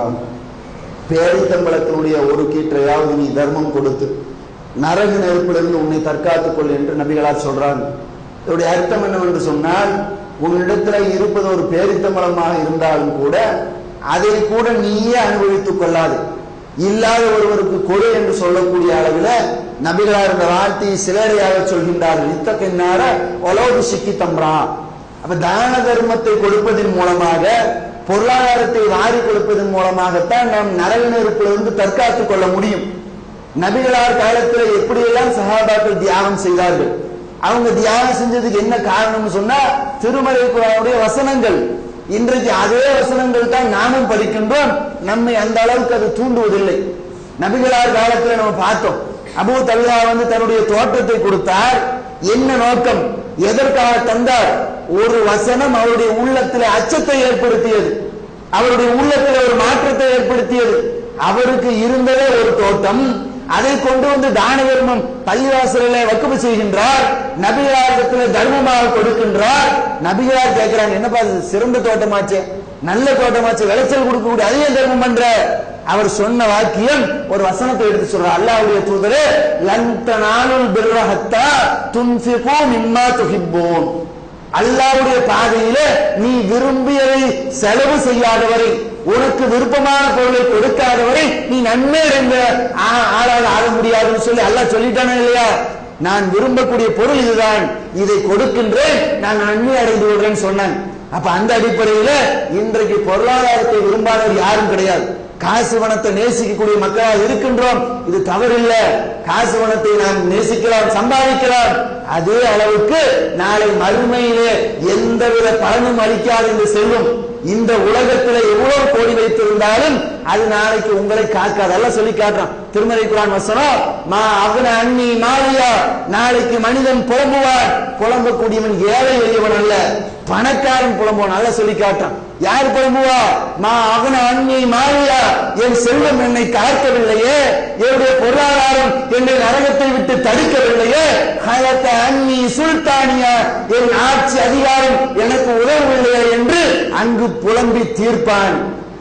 S2: பேரித்தம்பளத்தினுடைய ஒரு கீற்றையாவது நீ தர்மம் கொடுத்து நரக நெருப்பிலிருந்து உன்னை தற்காத்துக் கொள் என்று நபிகளார் சொல்றாங்க இதோடைய அர்த்தம் என்னவென்று சொன்னால் உன்னிடத்துல இருப்பது ஒரு பேரித்தம்பளமாக இருந்தாலும் கூட அதை கூட நீயே அனுபவித்துக் கொள்ளாது இல்லாத ஒருவருக்கு கொடு என்று சொல்லக்கூடிய அளவில் நபிகளார் இந்த வார்த்தையை சிலரையாக சொல்கின்றார்கள் இத்தக்கின்னார ஒலோபு சிக்கி தம்ரா அப்ப தான தர்மத்தை கொடுப்பதன் மூலமாக பொருளாதாரத்தை வாரி கொடுப்பதன் மூலமாகத்தான் நாம் நரக நெருப்பிலிருந்து தற்காத்துக் கொள்ள முடியும் நபிகளார் காலத்தில் எப்படியெல்லாம் சஹாபாக்கள் தியாகம் செய்தார்கள் அவங்க தியாகம் செஞ்சதுக்கு என்ன காரணம்னு சொன்னா திருமலை குரானுடைய வசனங்கள் இன்றைக்கு அதே வசனங்கள் தான் நாமும் படிக்கின்றோம் நம்மை அந்த அளவுக்கு அது தூண்டுவதில்லை நபிகளார் காலத்தில் நம்ம பார்த்தோம் அபூ தல்ஹா வந்து தன்னுடைய தோட்டத்தை கொடுத்தார் என்ன நோக்கம் எதற்காக தந்தார் ஒரு வசனம் அவருடைய உள்ளத்தில் அச்சத்தை ஏற்படுத்தியது அவருடைய உள்ளத்தில் ஒரு மாற்றத்தை ஏற்படுத்தியது அவருக்கு இருந்ததே ஒரு தோட்டம் அதை கொண்டு வந்து தான தர்மம் பள்ளிவாசலிலே வக்குப்பு செய்கின்றார் நபிகளாரிடத்தில் தர்மமாக கொடுக்கின்றார் நபிகளார் கேட்கிறாங்க என்னப்பா இது சிறந்த தோட்டமாச்சே நல்ல தோட்டமாச்சு விளைச்சல் கொடுக்கக்கூடிய அதையே தர்மம் பண்ற அவர் சொன்ன வாக்கியம் ஒரு வசனத்தை எடுத்து சொல்றார் அல்லாஹ்வுடைய தூதரே லந்த நாளுல் பிர்ரஹத்தா துன்ஃபிகு மிம்மா துஹிப்பூன் அல்லாஹ்வுடைய பாதையிலே நீ விரும்பியதை செலவு செய்யாதவரை உனக்கு விருப்பமான பொருளை கொடுக்காதவரை நீ நன்மை அடைந்த ஆ- ஆளாக ஆக முடியாதுன்னு சொல்லி அல்லாஹ் சொல்லிட்டானே இல்லையா நான் விரும்பக்கூடிய பொருள் இதுதான் இதை கொடுக்கின்றேன் நான் நன்மை அடைந்து விடுறேன்னு சொன்னான் அப்ப அந்த அடிப்படையில இன்றைக்கு பொருளாதாரத்தை விரும்பாதவர் யாரும் கிடையாது காசு பணத்தை நேசிக்கக்கூடிய மக்களாக இருக்கின்றோம் இது தவறில்ல காசு பணத்தை நாம் நேசிக்கலாம் சம்பாதிக்கலாம் அதே அளவுக்கு நாளை மறுமையிலே எந்தவித பலனும் அளிக்காத இந்த செல்வம் இந்த உலகத்துல எவ்வளவு கோடி வைத்திருந்தாலும் அது நாளைக்கு உங்களை காக்காது எல்லாம் சொல்லி காட்டுறான் திருமலை குரான் வசனம் மா அவன அண்ணி மாரியா நாளைக்கு மனிதன் புலம்புவான் புலம்பக்கூடியவன் ஏழை எளியவன் அல்ல பணக்காரன் புலம்புவான் நல்லா சொல்லி காட்டான் யார் புலம்புவா மா அவன அண்ணி மாரியா என் செல்வம் என்னை காக்கவில்லையே என்னுடைய பொருளாதாரம் என்னை நரகத்தை விட்டு தடுக்கவில்லையே ஹயத்த அண்ணி சுல்தானியா என் ஆட்சி அதிகாரம் எனக்கு உதவவில்லையே என்று அங்கு புலம்பி தீர்ப்பான்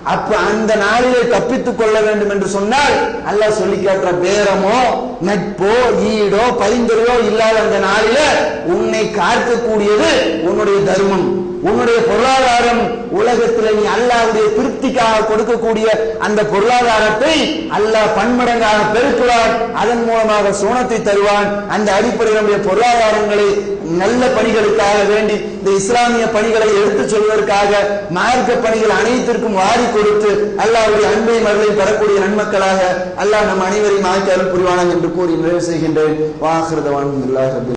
S2: அப்ப அந்த நாளிலே தப்பித்துக் கொள்ள வேண்டும் என்று சொன்னால் அல்லாஹ் சொல்லி காட்டுற பேரமோ நட்போ ஈடோ பரிந்துரையோ இல்லாத அந்த நாளில உன்னை காக்கக்கூடியது உன்னுடைய தர்மம் உன்னுடைய பொருளாதாரம் உலகத்தில் நீ அல்லாவுடைய திருப்திக்காக கொடுக்கக்கூடிய அந்த பொருளாதாரத்தை அல்லாஹ் பன்மடங்காக பெருக்குவான் அதன் மூலமாக சோனத்தை தருவான் அந்த அடிப்படையில் நம்முடைய பொருளாதாரங்களை நல்ல பணிகளுக்காக வேண்டி இந்த இஸ்லாமிய பணிகளை எடுத்துச் சொல்வதற்காக மார்க்க பணிகள் அனைத்திற்கும் வாரி கொடுத்து அல்லாஹ்வுடைய அன்பை மருளை பெறக்கூடிய நன்மக்களாக அல்லாஹ் நம் அனைவரையும் ஆக்கி அருள் புரிவானாக என்று கூறி நிறைவு செய்கின்றேன் வாஹிருதவான்